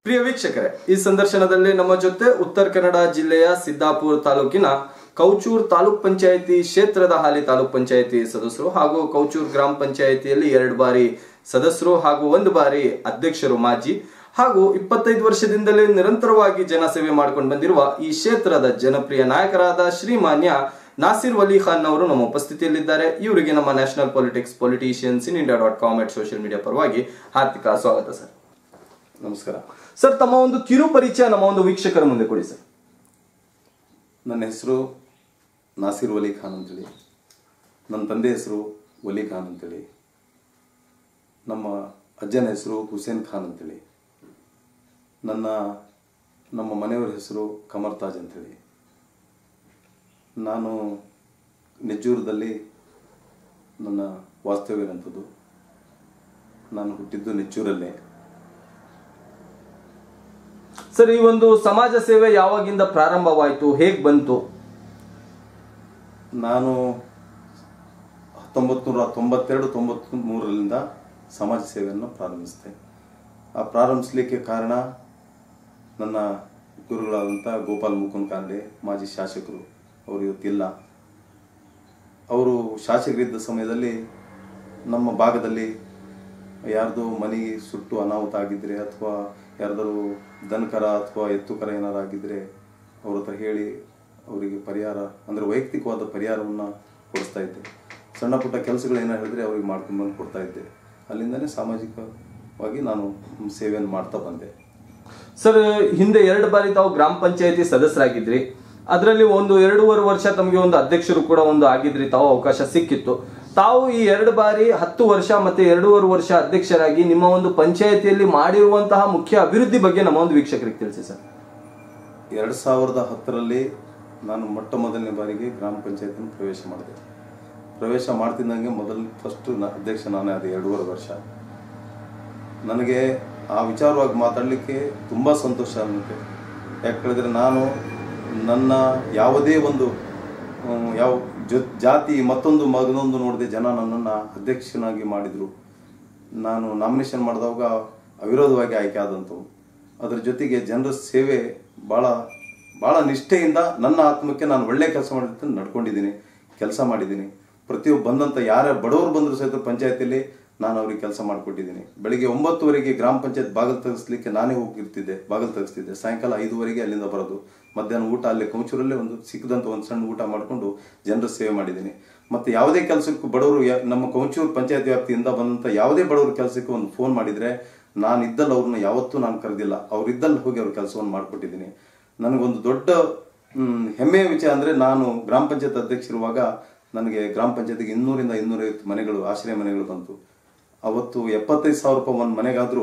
ಪ್ರಿಯ ವೀಕ್ಷಕರೇ ಈ ಸಂದರ್ಶನದಲ್ಲಿ ನಮ್ಮ ಜೊತೆ ಉತ್ತರ ಕನ್ನಡ ಜಿಲ್ಲೆಯ ಸಿದ್ದಾಪುರ ತಾಲೂಕಿನ ಕೌಚೂರ್ ತಾಲೂಕ್ ಪಂಚಾಯಿತಿ ಕ್ಷೇತ್ರದ ಹಾಲಿ ತಾಲೂಕ್ ಪಂಚಾಯಿತಿ ಸದಸ್ಯರು ಹಾಗೂ ಕೌಚೂರ್ ಗ್ರಾಮ ಪಂಚಾಯಿತಿಯಲ್ಲಿ ಎರಡು ಬಾರಿ ಸದಸ್ಯರು ಹಾಗೂ ಒಂದು ಬಾರಿ ಅಧ್ಯಕ್ಷರು ಮಾಜಿ ಹಾಗೂ ಇಪ್ಪತ್ತೈದು ವರ್ಷದಿಂದಲೇ ನಿರಂತರವಾಗಿ ಜನಸೇವೆ ಮಾಡ್ಕೊಂಡು ಬಂದಿರುವ ಈ ಕ್ಷೇತ್ರದ ಜನಪ್ರಿಯ ನಾಯಕರಾದ ಶ್ರೀಮಾನ್ಯ ನಾಸಿರ್ ವಲಿ ಖಾನ್ ಅವರು ನಮ್ಮ ಉಪಸ್ಥಿತಿಯಲ್ಲಿದ್ದಾರೆ ಇವರಿಗೆ ನಮ್ಮ national politics politicians in India dot com at social media ಪರವಾಗಿ ಹಾರ್ದಿಕ ಸ್ವಾಗತ ಸರ್ ನಮಸ್ಕಾರ ಸರ್ ತಮ್ಮ ಒಂದು ಕಿರು ಪರಿಚಯ ನಮ್ಮ ಒಂದು ವೀಕ್ಷಕರ ಮುಂದೆ ಕೊಡಿ ಸರ್ ನನ್ನ ಹೆಸರು ನಾಸಿರ್ ವಲಿ ಖಾನ್ ಅಂತೇಳಿ ನನ್ನ ತಂದೆ ಹೆಸರು ವಲಿ ಖಾನ್ ಅಂತೇಳಿ ನಮ್ಮ ಅಜ್ಜನ ಹೆಸರು ಹುಸೇನ್ ಖಾನ್ ಅಂತೇಳಿ ನನ್ನ ನಮ್ಮ ಮನೆಯವರ ಹೆಸರು ಕಮರ್ ತಾಜ್ ಅಂತೇಳಿ ನಾನು ನೆಜ್ಜೂರದಲ್ಲಿ ನನ್ನ ವಾಸ್ತವ್ಯ ಇರೋಂಥದ್ದು ನಾನು ಹುಟ್ಟಿದ್ದು ನೆಚ್ಚೂರಲ್ಲೇ ಸರ್ ಈ ಒಂದು ಸಮಾಜ ಸೇವೆ ಯಾವಾಗಿಂದ ಪ್ರಾರಂಭವಾಯಿತು ಹೇಗ್ ಬಂತು ನಾನು ಹತ್ತೊಂಬತ್ತು ನೂರ ತೊಂಬತ್ತೆರಡು ತೊಂಬತ್ತು ಮೂರರಿಂದ ಸಮಾಜ ಸೇವೆಯನ್ನು ಪ್ರಾರಂಭಿಸಿದೆ ಆ ಪ್ರಾರಂಭಿಸಲಿಕ್ಕೆ ಕಾರಣ ನನ್ನ ಗುರುಗಳಾದಂಥ ಗೋಪಾಲ್ ಮುಕುಂದ್ ಕಾಂಡೆ ಮಾಜಿ ಶಾಸಕರು ಅವರು ಇವತ್ತಿಲ್ಲ ಅವರು ಶಾಸಕರಿದ್ದ ಸಮಯದಲ್ಲಿ ನಮ್ಮ ಭಾಗದಲ್ಲಿ ಯಾರ್ದು ಮನೆ ಸುಟ್ಟು ಅನಾಹುತ ಆಗಿದ್ರೆ ಅಥವಾ ಯಾರ್ದಾರು ದನಕರ ಅಥವಾ ಎತ್ತುಕರ ಏನಾರು ಆಗಿದ್ರೆ ಅವ್ರ ಹತ್ರ ಹೇಳಿ ಅವರಿಗೆ ಪರಿಹಾರ ಅಂದರೆ ವೈಯಕ್ತಿಕವಾದ ಪರಿಹಾರವನ್ನು ಕೊಡಿಸ್ತಾ ಇದ್ದೆ ಸಣ್ಣ ಪುಟ್ಟ ಕೆಲಸಗಳು ಏನಾರು ಹೇಳಿದ್ರೆ ಅವ್ರಿಗೆ ಮಾಡ್ಕೊಂಡು ಬಂದು ಕೊಡ್ತಾ ಇದ್ದೆ ಅಲ್ಲಿಂದನೇ ಸಾಮಾಜಿಕವಾಗಿ ನಾನು ಸೇವೆಯನ್ನು ಮಾಡ್ತಾ ಬಂದೆ ಸರ್ ಹಿಂದೆ ಎರಡು ಬಾರಿ ತಾವು ಗ್ರಾಮ ಪಂಚಾಯತಿ ಸದಸ್ಯರಾಗಿದ್ರಿ ಅದರಲ್ಲಿ ಒಂದು ಎರಡೂವರೆ ವರ್ಷ ತಮಗೆ ಒಂದು ಅಧ್ಯಕ್ಷರು ಕೂಡ ಒಂದು ಆಗಿದ್ರಿ ತಾವು ಅವಕಾಶ ಸಿಕ್ಕಿತ್ತು ತಾವು ಈ ಎರಡು ಬಾರಿ ಹತ್ತು ವರ್ಷ ಮತ್ತೆ ಎರಡೂವರೆ ವರ್ಷ ಅಧ್ಯಕ್ಷರಾಗಿ ನಿಮ್ಮ ಒಂದು ಪಂಚಾಯತಿಯಲ್ಲಿ ಮಾಡಿರುವಂತಹ ಮುಖ್ಯ ಅಭಿವೃದ್ಧಿ ಬಗ್ಗೆ ನಮ್ಮ ಒಂದು ವೀಕ್ಷಕರಿಗೆ ತಿಳಿಸಿ ಸರ್ ಎರಡು ಸಾವಿರದ ಹತ್ತರಲ್ಲಿ ನಾನು ಮೊಟ್ಟ ಮೊದಲನೇ ಬಾರಿಗೆ ಗ್ರಾಮ ಪಂಚಾಯತಿನ ಪ್ರವೇಶ ಮಾಡಿದೆ ಪ್ರವೇಶ ಮಾಡ್ತಿದ್ದಂಗೆ ಮೊದಲು ಫಸ್ಟ್ ಅಧ್ಯಕ್ಷ ನಾನೇ ಆದ ಎರಡೂವರೆ ವರ್ಷ ನನಗೆ ಆ ವಿಚಾರವಾಗಿ ಮಾತಾಡಲಿಕ್ಕೆ ತುಂಬ ಸಂತೋಷ ಆಗುತ್ತೆ ಯಾಕೆ ಹೇಳಿದ್ರೆ ನಾನು ನನ್ನ ಯಾವುದೇ ಒಂದು ಹ್ಮ್, ಯಾವ ಜೊ ಜಾತಿ ಮತ್ತೊಂದು ಮಗನೊಂದು ನೋಡದೆ ಜನ ನನ್ನನ್ನು ಅಧ್ಯಕ್ಷನಾಗಿ ಮಾಡಿದರು ನಾನು ನಾಮಿನೇಷನ್ ಮಾಡಿದಾಗ ಅವಿರೋಧವಾಗಿ ಆಯ್ಕೆ ಆದಂಥವು ಅದರ ಜೊತೆಗೆ ಜನರ ಸೇವೆ ಭಾಳ ಭಾಳ ನಿಷ್ಠೆಯಿಂದ ನನ್ನ ಆತ್ಮಕ್ಕೆ ನಾನು ಒಳ್ಳೆ ಕೆಲಸ ಮಾಡಿದ್ದು ನಡ್ಕೊಂಡಿದ್ದೀನಿ ಕೆಲಸ ಮಾಡಿದ್ದೀನಿ ಪ್ರತಿಯೊಬ್ಬ ಬಂದಂಥ ಯಾರೇ ಬಡವರು ಬಂದರೂ ಸಹಿತ ಪಂಚಾಯತಿಯಲ್ಲಿ ನಾನು ಅವ್ರಿಗೆ ಕೆಲಸ ಮಾಡಿಕೊಟ್ಟಿದ್ದೀನಿ ಬೆಳಿಗ್ಗೆ ಒಂಬತ್ತುವರೆಗೆ ಗ್ರಾಮ ಪಂಚಾಯತ್ ಬಾಗಿಲು ತೆಗೆಸ್ಲಿಕ್ಕೆ ನಾನೇ ಹೋಗಿರ್ತಿದ್ದೆ ಬಾಗಿಲು ತೆಗೆಸ್ತಿದ್ದೆ ಸಾಯಂಕಾಲ ಐದುವರೆಗೆ ಅಲ್ಲಿಂದ ಬರೋದು ಮಧ್ಯಾಹ್ನ ಊಟ ಅಲ್ಲಿ ಕೌಚೂರಲ್ಲೇ ಒಂದು ಸಿಕ್ಕದಂಥ ಒಂದು ಸಣ್ಣ ಊಟ ಮಾಡಿಕೊಂಡು ಜನರ ಸೇವೆ ಮಾಡಿದ್ದೀನಿ ಮತ್ತು ಯಾವುದೇ ಕೆಲಸಕ್ಕೂ ಬಡವರು ಯಾ- ನಮ್ಮ ಕೌಚೂರು ಪಂಚಾಯತ್ ವ್ಯಾಪ್ತಿಯಿಂದ ಬಂದಂಥ ಯಾವುದೇ ಬಡವರು ಕೆಲಸಕ್ಕೆ ಒಂದು ಫೋನ್ ಮಾಡಿದರೆ ನಾನು ಇದ್ದಲ್ಲಿ ಅವ್ರನ್ನ ಯಾವತ್ತೂ ನಾನು ಕರೆದಿಲ್ಲ ಅವ್ರು ಇದ್ದಲ್ಲಿ ಹೋಗಿ ಅವ್ರ ಕೆಲಸವನ್ನು ಮಾಡಿಕೊಟ್ಟಿದ್ದೀನಿ ನನಗೊಂದು ದೊಡ್ಡ ಹ್ಮ್, ಹೆಮ್ಮೆಯ ವಿಷಯ ಅಂದರೆ ನಾನು ಗ್ರಾಮ ಪಂಚಾಯತ್ ಅಧ್ಯಕ್ಷರುವಾಗ ನನಗೆ ಗ್ರಾಮ ಪಂಚಾಯತಿಗೆ ಇನ್ನೂರಿಂದ ಇನ್ನೂರೈವತ್ತು ಮನೆಗಳು ಆಶ್ರಯ ಮನೆಗಳು ಬಂತು ಅವತ್ತು ಎಪ್ಪತ್ತೈದು ಸಾವಿರ ರೂಪಾಯಿ ಒಂದು ಮನೆಗಾದರೂ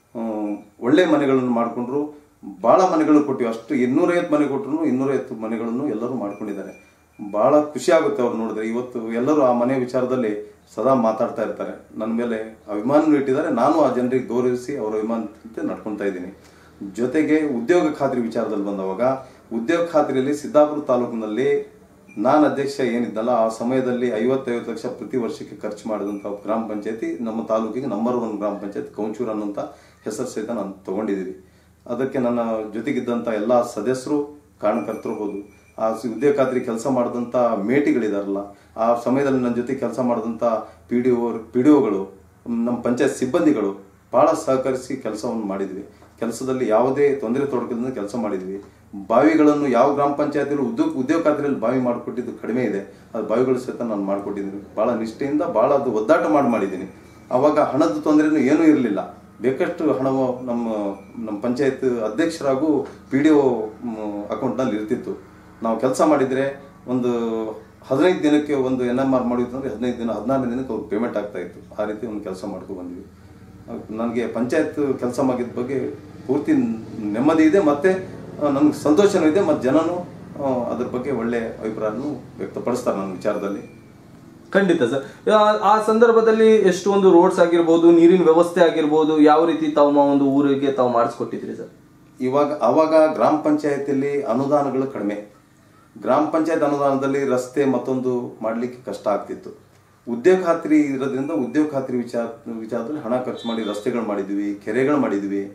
ಒಳ್ಳೆ ಮನೆಗಳನ್ನು ಮಾಡಿಕೊಂಡ್ರು ಭಾಳ ಮನೆಗಳು ಕೊಟ್ಟಿವಿ ಅಷ್ಟು ಇನ್ನೂರೈವತ್ತು ಮನೆ ಕೊಟ್ಟರು ಇನ್ನೂರೈವತ್ತು ಮನೆಗಳನ್ನು ಎಲ್ಲರೂ ಮಾಡ್ಕೊಂಡಿದ್ದಾರೆ ಭಾಳ ಖುಷಿ ಆಗುತ್ತೆ ಅವ್ರು ನೋಡಿದ್ರೆ ಇವತ್ತು ಎಲ್ಲರೂ ಆ ಮನೆ ವಿಚಾರದಲ್ಲಿ ಸದಾ ಮಾತಾಡ್ತಾ ಇರ್ತಾರೆ ನನ್ನ ಮೇಲೆ ಅಭಿಮಾನ ಇಟ್ಟಿದ್ದಾರೆ ನಾನು ಆ ಜನರಿಗೆ ಗೌರವಿಸಿ ಅವರ ಅಭಿಮಾನದಂತೆ ನಡ್ಕೊತಾ ಇದ್ದೀನಿ ಜೊತೆಗೆ ಉದ್ಯೋಗ ಖಾತ್ರಿ ವಿಚಾರದಲ್ಲಿ ಬಂದವಾಗ ಉದ್ಯೋಗ ಖಾತ್ರಿಯಲ್ಲಿ ಸಿದ್ದಾಪುರ ತಾಲೂಕಿನಲ್ಲಿ ನಾನು ಅಧ್ಯಕ್ಷ ಏನಿದ್ದಲ್ಲ ಆ ಸಮಯದಲ್ಲಿ ಐವತ್ತೈವತ್ತು ಲಕ್ಷ ಪ್ರತಿ ವರ್ಷಕ್ಕೆ ಖರ್ಚು ಮಾಡಿದಂಥ ಗ್ರಾಮ ಪಂಚಾಯತಿ ನಮ್ಮ ತಾಲೂಕಿಗೆ ನಂಬರ್ ಒನ್ ಗ್ರಾಮ ಪಂಚಾಯತ್ ಕೌಂಚೂರ್ ಅನ್ನೋಂಥ ಹೆಸರು ಸಹಿತ ನಾನು ತಗೊಂಡಿದ್ದೀವಿ ಅದಕ್ಕೆ ನನ್ನ ಜೊತೆಗಿದ್ದಂಥ ಎಲ್ಲ ಸದಸ್ಯರು ಕಾರಣಕರ್ತರು ಹೋದು ಆ ಸಿ- ಉದ್ಯೋಗ ಖಾತ್ರಿ ಕೆಲಸ ಮಾಡಿದಂಥ ಮೇಟಿಗಳಿದಾರಲ್ಲ ಆ ಸಮಯದಲ್ಲಿ ನನ್ನ ಜೊತೆ ಕೆಲಸ ಮಾಡಿದಂಥ P D O P D ಒಗಳು ನಮ್ಮ ಪಂಚಾಯತ್ ಸಿಬ್ಬಂದಿಗಳು ಭಾಳ ಸಹಕರಿಸಿ ಕೆಲಸವನ್ನು ಮಾಡಿದ್ವಿ ಕೆಲಸದಲ್ಲಿ ಯಾವುದೇ ತೊಂದರೆ ತೊಡಕದಿಂದ ಕೆಲಸ ಮಾಡಿದ್ವಿ ಬಾವಿಗಳನ್ನು ಯಾವ ಗ್ರಾಮ ಪಂಚಾಯತಿಯಲ್ಲಿ ಉದ್ಯೋಗ ಉದ್ಯೋಗ ಖಾತ್ರಿಯಲ್ಲಿ ಬಾವಿ ಮಾಡಿಕೊಟ್ಟಿದ್ದು ಕಡಿಮೆ ಇದೆ ಅದು ಬಾವಿಗಳು ಸಹಿತ ನಾನು ಮಾಡಿಕೊಟ್ಟಿದ್ದೀನಿ ಭಾಳ ನಿಷ್ಠೆಯಿಂದ ಭಾಳ ಅದು ಒದ್ದಾಟ ಮಾಡಿ ಮಾಡಿದ್ದೀನಿ ಅವಾಗ ಹಣದ ತೊಂದರೆನೂ ಏನೂ ಇರಲಿಲ್ಲ ಬೇಕಷ್ಟು ಹಣವು ನಮ್ಮ ನಮ್ಮ ಪಂಚಾಯತ್ ಅಧ್ಯಕ್ಷರಾಗೂ ಪಿ ಡಿ ಒ ಅಕೌಂಟ್ನಲ್ಲಿ ಇರ್ತಿತ್ತು ನಾವು ಕೆಲಸ ಮಾಡಿದರೆ ಒಂದು ಹದಿನೈದು ದಿನಕ್ಕೆ ಒಂದು ಎನ್ ಎಮ್ ಆರ್ ಮಾಡಿತ್ತು ಅಂದರೆ ಹದಿನೈದು ದಿನ ಹದಿನಾರು ದಿನಕ್ಕೆ ಅವ್ರಿಗೆ ಪೇಮೆಂಟ್ ಆಗ್ತಾ ಇತ್ತು ಆ ರೀತಿ ಒಂದು ಕೆಲಸ ಮಾಡ್ಕೊಂಡು ಬಂದ್ವಿ ನನಗೆ ಪಂಚಾಯತ್ ಕೆಲಸ ಮಾಡಿದ ಬಗ್ಗೆ ಪೂರ್ತಿ ನೆಮ್ಮದಿ ಇದೆ ಮತ್ತೆ ನನಗೆ ಸಂತೋಷನೂ ಇದೆ ಮತ್ತು ಜನನು ಆ, ಅದ್ರ ಬಗ್ಗೆ ಒಳ್ಳೆ ಅಭಿಪ್ರಾಯನೂ ವ್ಯಕ್ತಪಡಿಸ್ತಾರೆ ನನ್ನ ವಿಚಾರದಲ್ಲಿ ಖಂಡಿತ ಸರ್ ಆ- ಆ ಸಂದರ್ಭದಲ್ಲಿ ಎಷ್ಟು ಒಂದು ರೋಡ್ಸ್ ಆಗಿರ್ಬೋದು ನೀರಿನ ವ್ಯವಸ್ಥೆ ಆಗಿರ್ಬೋದು ಯಾವ ರೀತಿ ತಾವು ಮ- ಒಂದು ಊರಿಗೆ ತಾವು ಮಾಡಿಸ್ಕೊಟ್ಟಿದ್ರಿ ಸರ್ ಇವಾಗ ಅವಾಗ ಗ್ರಾಮ ಪಂಚಾಯತಿಯಲ್ಲಿ ಅನುದಾನಗಳು ಕಡಿಮೆ ಗ್ರಾಮ ಪಂಚಾಯತ್ ಅನುದಾನದಲ್ಲಿ ರಸ್ತೆ ಮತ್ತೊಂದು ಮಾಡಲಿಕ್ಕೆ ಕಷ್ಟ ಆಗ್ತಿತ್ತು ಉದ್ಯೋಗ ಖಾತ್ರಿ ಇರೋದ್ರಿಂದ ಉದ್ಯೋಗ ಖಾತ್ರಿ ವಿಚಾರ ವಿಚಾರದಲ್ಲಿ ಹಣ ಖರ್ಚು ಮಾಡಿ ರಸ್ತೆಗಳು ಮಾಡಿದ್ವಿ ಕೆರೆಗಳು ಮಾಡಿದ್ವಿ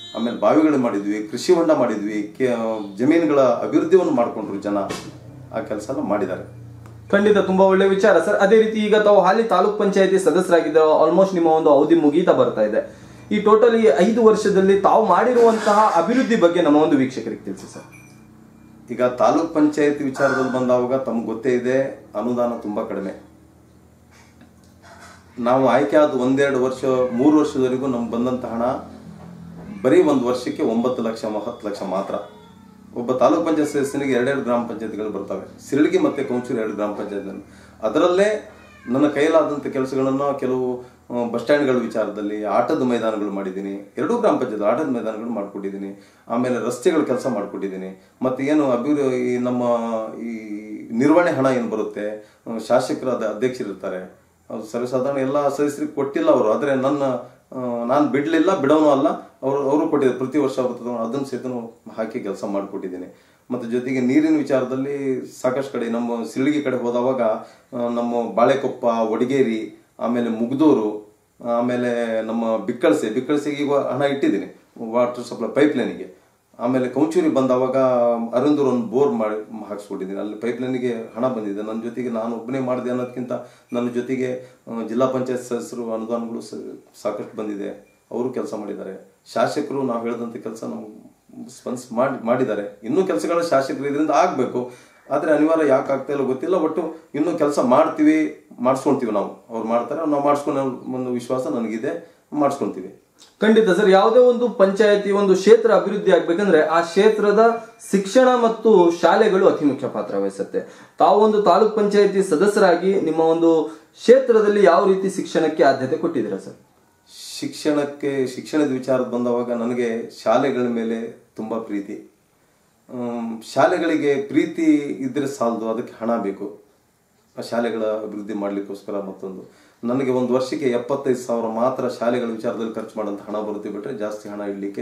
ಆಮೇಲೆ ಬಾವಿಗಳು ಮಾಡಿದ್ವಿ ಕೃಷಿ ಹೊಂಡ ಮಾಡಿದ್ವಿ ಕೆ- ಜಮೀನುಗಳ ಅಭಿವೃದ್ಧಿಯನ್ನು ಮಾಡಿಕೊಂಡ್ರು ಜನ ಆ ಕೆಲಸ ಎಲ್ಲ ಮಾಡಿದ್ದಾರೆ ಖಂಡಿತ ತುಂಬಾ ಒಳ್ಳೆ ವಿಚಾರ ಸರ್ ಅದೇ ರೀತಿ ಈಗ ತಾವು ಹಾಲಿ ತಾಲೂಕ್ ಪಂಚಾಯತಿ ಸದಸ್ಯರಾಗಿದ್ದಾರೆ ಆಲ್ಮೋಸ್ಟ್ ನಿಮ್ಮ ಒಂದು ಅವಧಿ ಮುಗೀತಾ ಬರ್ತಾ ಇದೆ ಈ ಟೋಟಲ್ ಈ ಐದು ವರ್ಷದಲ್ಲಿ ತಾವು ಮಾಡಿರುವಂತಹ ಅಭಿವೃದ್ಧಿ ಬಗ್ಗೆ ನಮ್ಮ ಒಂದು ವೀಕ್ಷಕರಿಗೆ ತಿಳಿಸಿ ಸರ್ ಈಗ ತಾಲೂಕ್ ಪಂಚಾಯತ್ ವಿಚಾರದಲ್ಲಿ ಬಂದಾವಾಗ ತಮ್ಗೆ ಗೊತ್ತೇ ಇದೆ ಅನುದಾನ ತುಂಬಾ ಕಡಿಮೆ ನಾವು ಆಯ್ಕೆ ಆದ ಒಂದೆರಡು ವರ್ಷ ಮೂರು ವರ್ಷದವರೆಗೂ ನಮ್ಗೆ ಬಂದಂತ ಹಣ ಬರೀ ಒಂದು ವರ್ಷಕ್ಕೆ ಒಂಬತ್ತು ಲಕ್ಷ ಮ- ಹತ್ತು ಲಕ್ಷ ಮಾತ್ರ ಒಬ್ಬ ತಾಲೂಕ್ ಪಂಚಾಯತ್ ಸದಸ್ಯನಿಗೆ ಎರಡೆರಡು ಗ್ರಾಮ ಪಂಚಾಯತ್ಗಳು ಬರ್ತವೆ ಸಿರಳಗಿ ಮತ್ತೆ ಕೊಂಚೂರು ಎರಡು ಗ್ರಾಮ ಪಂಚಾಯತ್ ಅದರಲ್ಲೇ ನನ್ನ ಕೈಲಾದಂಥ ಕೆಲಸಗಳನ್ನು ಕೆಲವು ಆ, ಬಸ್ ಸ್ಟ್ಯಾಂಡ್ಗಳ ವಿಚಾರದಲ್ಲಿ ಆಟದ ಮೈದಾನಗಳು ಮಾಡಿದ್ದೀನಿ ಎರಡೂ ಗ್ರಾಮ ಪಂಚಾಯತ್ ಆಟದ ಮೈದಾನಗಳು ಮಾಡಿಕೊಟ್ಟಿದ್ದೀನಿ ಆಮೇಲೆ ರಸ್ತೆಗಳ ಕೆಲಸ ಮಾಡಿಕೊಟ್ಟಿದ್ದೀನಿ ಮತ್ತೆ ಏನು ಅಭಿವೃದ್ಧಿ ಈ ನಮ್ಮ ಈ ನಿರ್ವಹಣೆ ಹಣ ಏನು ಬರುತ್ತೆ ಆ, ಶಾಸಕರಾದ ಅಧ್ಯಕ್ಷರಿರ್ತಾರೆ ಅವ್ರು ಸರ್ವಸಾಧಾರಣ ಎಲ್ಲ ಸದಸ್ಯರಿಗೆ ಕೊಟ್ಟಿಲ್ಲ ಅವರು ಆದರೆ ನನ್ನ ನಾನು ಬಿಡಲಿಲ್ಲ ಬಿಡೋನು ಅಲ್ಲ ಅವರು ಅವರು ಕೊಟ್ಟಿದ್ದಾರೆ ಪ್ರತಿ ವರ್ಷ ಅವ್ರ ಹತ್ರ ಅದನ್ನು ಸಹಿತನು ಹಾಕಿ ಕೆಲಸ ಮಾಡಿಕೊಟ್ಟಿದ್ದೀನಿ ಮತ್ತು ಜೊತೆಗೆ ನೀರಿನ ವಿಚಾರದಲ್ಲಿ ಸಾಕಷ್ಟು ಕಡೆ ನಮ್ಮ ಸಿರಳಿಗೆ ಕಡೆ ಹೋದವಾಗ ಆ, ನಮ್ಮ ಬಾಳೆಕೊಪ್ಪ ವಡಗೇರಿ ಆಮೇಲೆ ಮುಗ್ದೂರು ಆಮೇಲೆ ನಮ್ಮ ಬಿಕ್ಕಳಸೆ ಬಿಕ್ಕಳಸೆಗೆ ಈಗ ಹಣ ಇಟ್ಟಿದ್ದೀನಿ ವಾಟರ್ ಸಪ್ಲೈ ಪೈಪ್ ಲೈನಿಗೆ ಆಮೇಲೆ ಕೌಚೂರಿ ಬಂದವಾಗ ಅರುಂದೂರ್ ಒಂದು ಬೋರ್ ಮಾಡಿ ಹಾಕ್ಸ್ಕೊಟ್ಟಿದ್ದೀನಿ ಅಲ್ಲಿ ಪೈಪ್ ಲೈನಿಗೆ ಹಣ ಬಂದಿದೆ ನನ್ನ ಜೊತೆಗೆ ನಾನು ಒಬ್ಬನೇ ಮಾಡಿದೆ ಅನ್ನೋದಕ್ಕಿಂತ ನನ್ನ ಜೊತೆಗೆ ಆ, ಜಿಲ್ಲಾ ಪಂಚಾಯತ್ ಸದಸ್ಯರು ಅನುದಾನಗಳು ಸ- ಸಾಕಷ್ಟು ಬಂದಿದೆ ಅವರು ಕೆಲಸ ಮಾಡಿದ್ದಾರೆ ಶಾಸಕರು ನಾವು ಹೇಳಿದಂಥ ಕೆಲಸ ನಾವು ಸ್ಪಂದಿಸ್ ಮಾಡಿ ಮಾಡಿದ್ದಾರೆ ಇನ್ನೂ ಕೆಲಸಗಳ ಶಾಸಕರು ಇದರಿಂದ ಆಗಬೇಕು ಆದರೆ ಅನಿವಾರ್ಯ ಯಾಕೆ ಆಗ್ತಾ ಇಲ್ಲ ಗೊತ್ತಿಲ್ಲ ಒಟ್ಟು ಇನ್ನೂ ಕೆಲಸ ಮಾಡ್ತೀವಿ ಮಾಡಿಸ್ಕೊಳ್ತೀವಿ ನಾವು ಅವ್ರು ಮಾಡ್ತಾರೆ ನಾವು ಮಾಡಿಸ್ಕೊಂಡು ಒಂದು ವಿಶ್ವಾಸ ನನಗಿದೆ ಮಾಡಿಸ್ಕೊಳ್ತೀವಿ ಖಂಡಿತ ಸರ್ ಯಾವುದೇ ಒಂದು ಪಂಚಾಯತಿ ಒಂದು ಕ್ಷೇತ್ರ ಅಭಿವೃದ್ಧಿ ಆಗ್ಬೇಕಂದ್ರೆ ಆ ಕ್ಷೇತ್ರದ ಶಿಕ್ಷಣ ಮತ್ತು ಶಾಲೆಗಳು ಅತಿ ಮುಖ್ಯ ಪಾತ್ರ ವಹಿಸುತ್ತೆ ತಾವು ಒಂದು ತಾಲೂಕ್ ಪಂಚಾಯತಿ ಸದಸ್ಯರಾಗಿ ನಿಮ್ಮ ಒಂದು ಕ್ಷೇತ್ರದಲ್ಲಿ ಯಾವ ರೀತಿ ಶಿಕ್ಷಣಕ್ಕೆ ಆದ್ಯತೆ ಕೊಟ್ಟಿದ್ದೀರಾ ಸರ್ ಶಿಕ್ಷಣಕ್ಕೆ ಶಿಕ್ಷಣದ ವಿಚಾರ ಬಂದವಾಗ ನನಗೆ ಶಾಲೆಗಳ ಮೇಲೆ ತುಂಬ ಪ್ರೀತಿ ಆಮ್, ಶಾಲೆಗಳಿಗೆ ಪ್ರೀತಿ ಇದ್ರೆ ಸಾಲದು ಅದಕ್ಕೆ ಹಣ ಬೇಕು ಆ ಶಾಲೆಗಳ ಅಭಿವೃದ್ಧಿ ಮಾಡಲಿಕ್ಕೋಸ್ಕರ ಮತ್ತೊಂದು ನನಗೆ ಒಂದು ವರ್ಷಕ್ಕೆ ಎಪ್ಪತ್ತೈದು ಸಾವಿರ ಮಾತ್ರ ಶಾಲೆಗಳ ವಿಚಾರದಲ್ಲಿ ಖರ್ಚು ಮಾಡೋಂಥ ಹಣ ಬರುತ್ತೆ ಬಿಟ್ಟರೆ ಜಾಸ್ತಿ ಹಣ ಇಡಲಿಕ್ಕೆ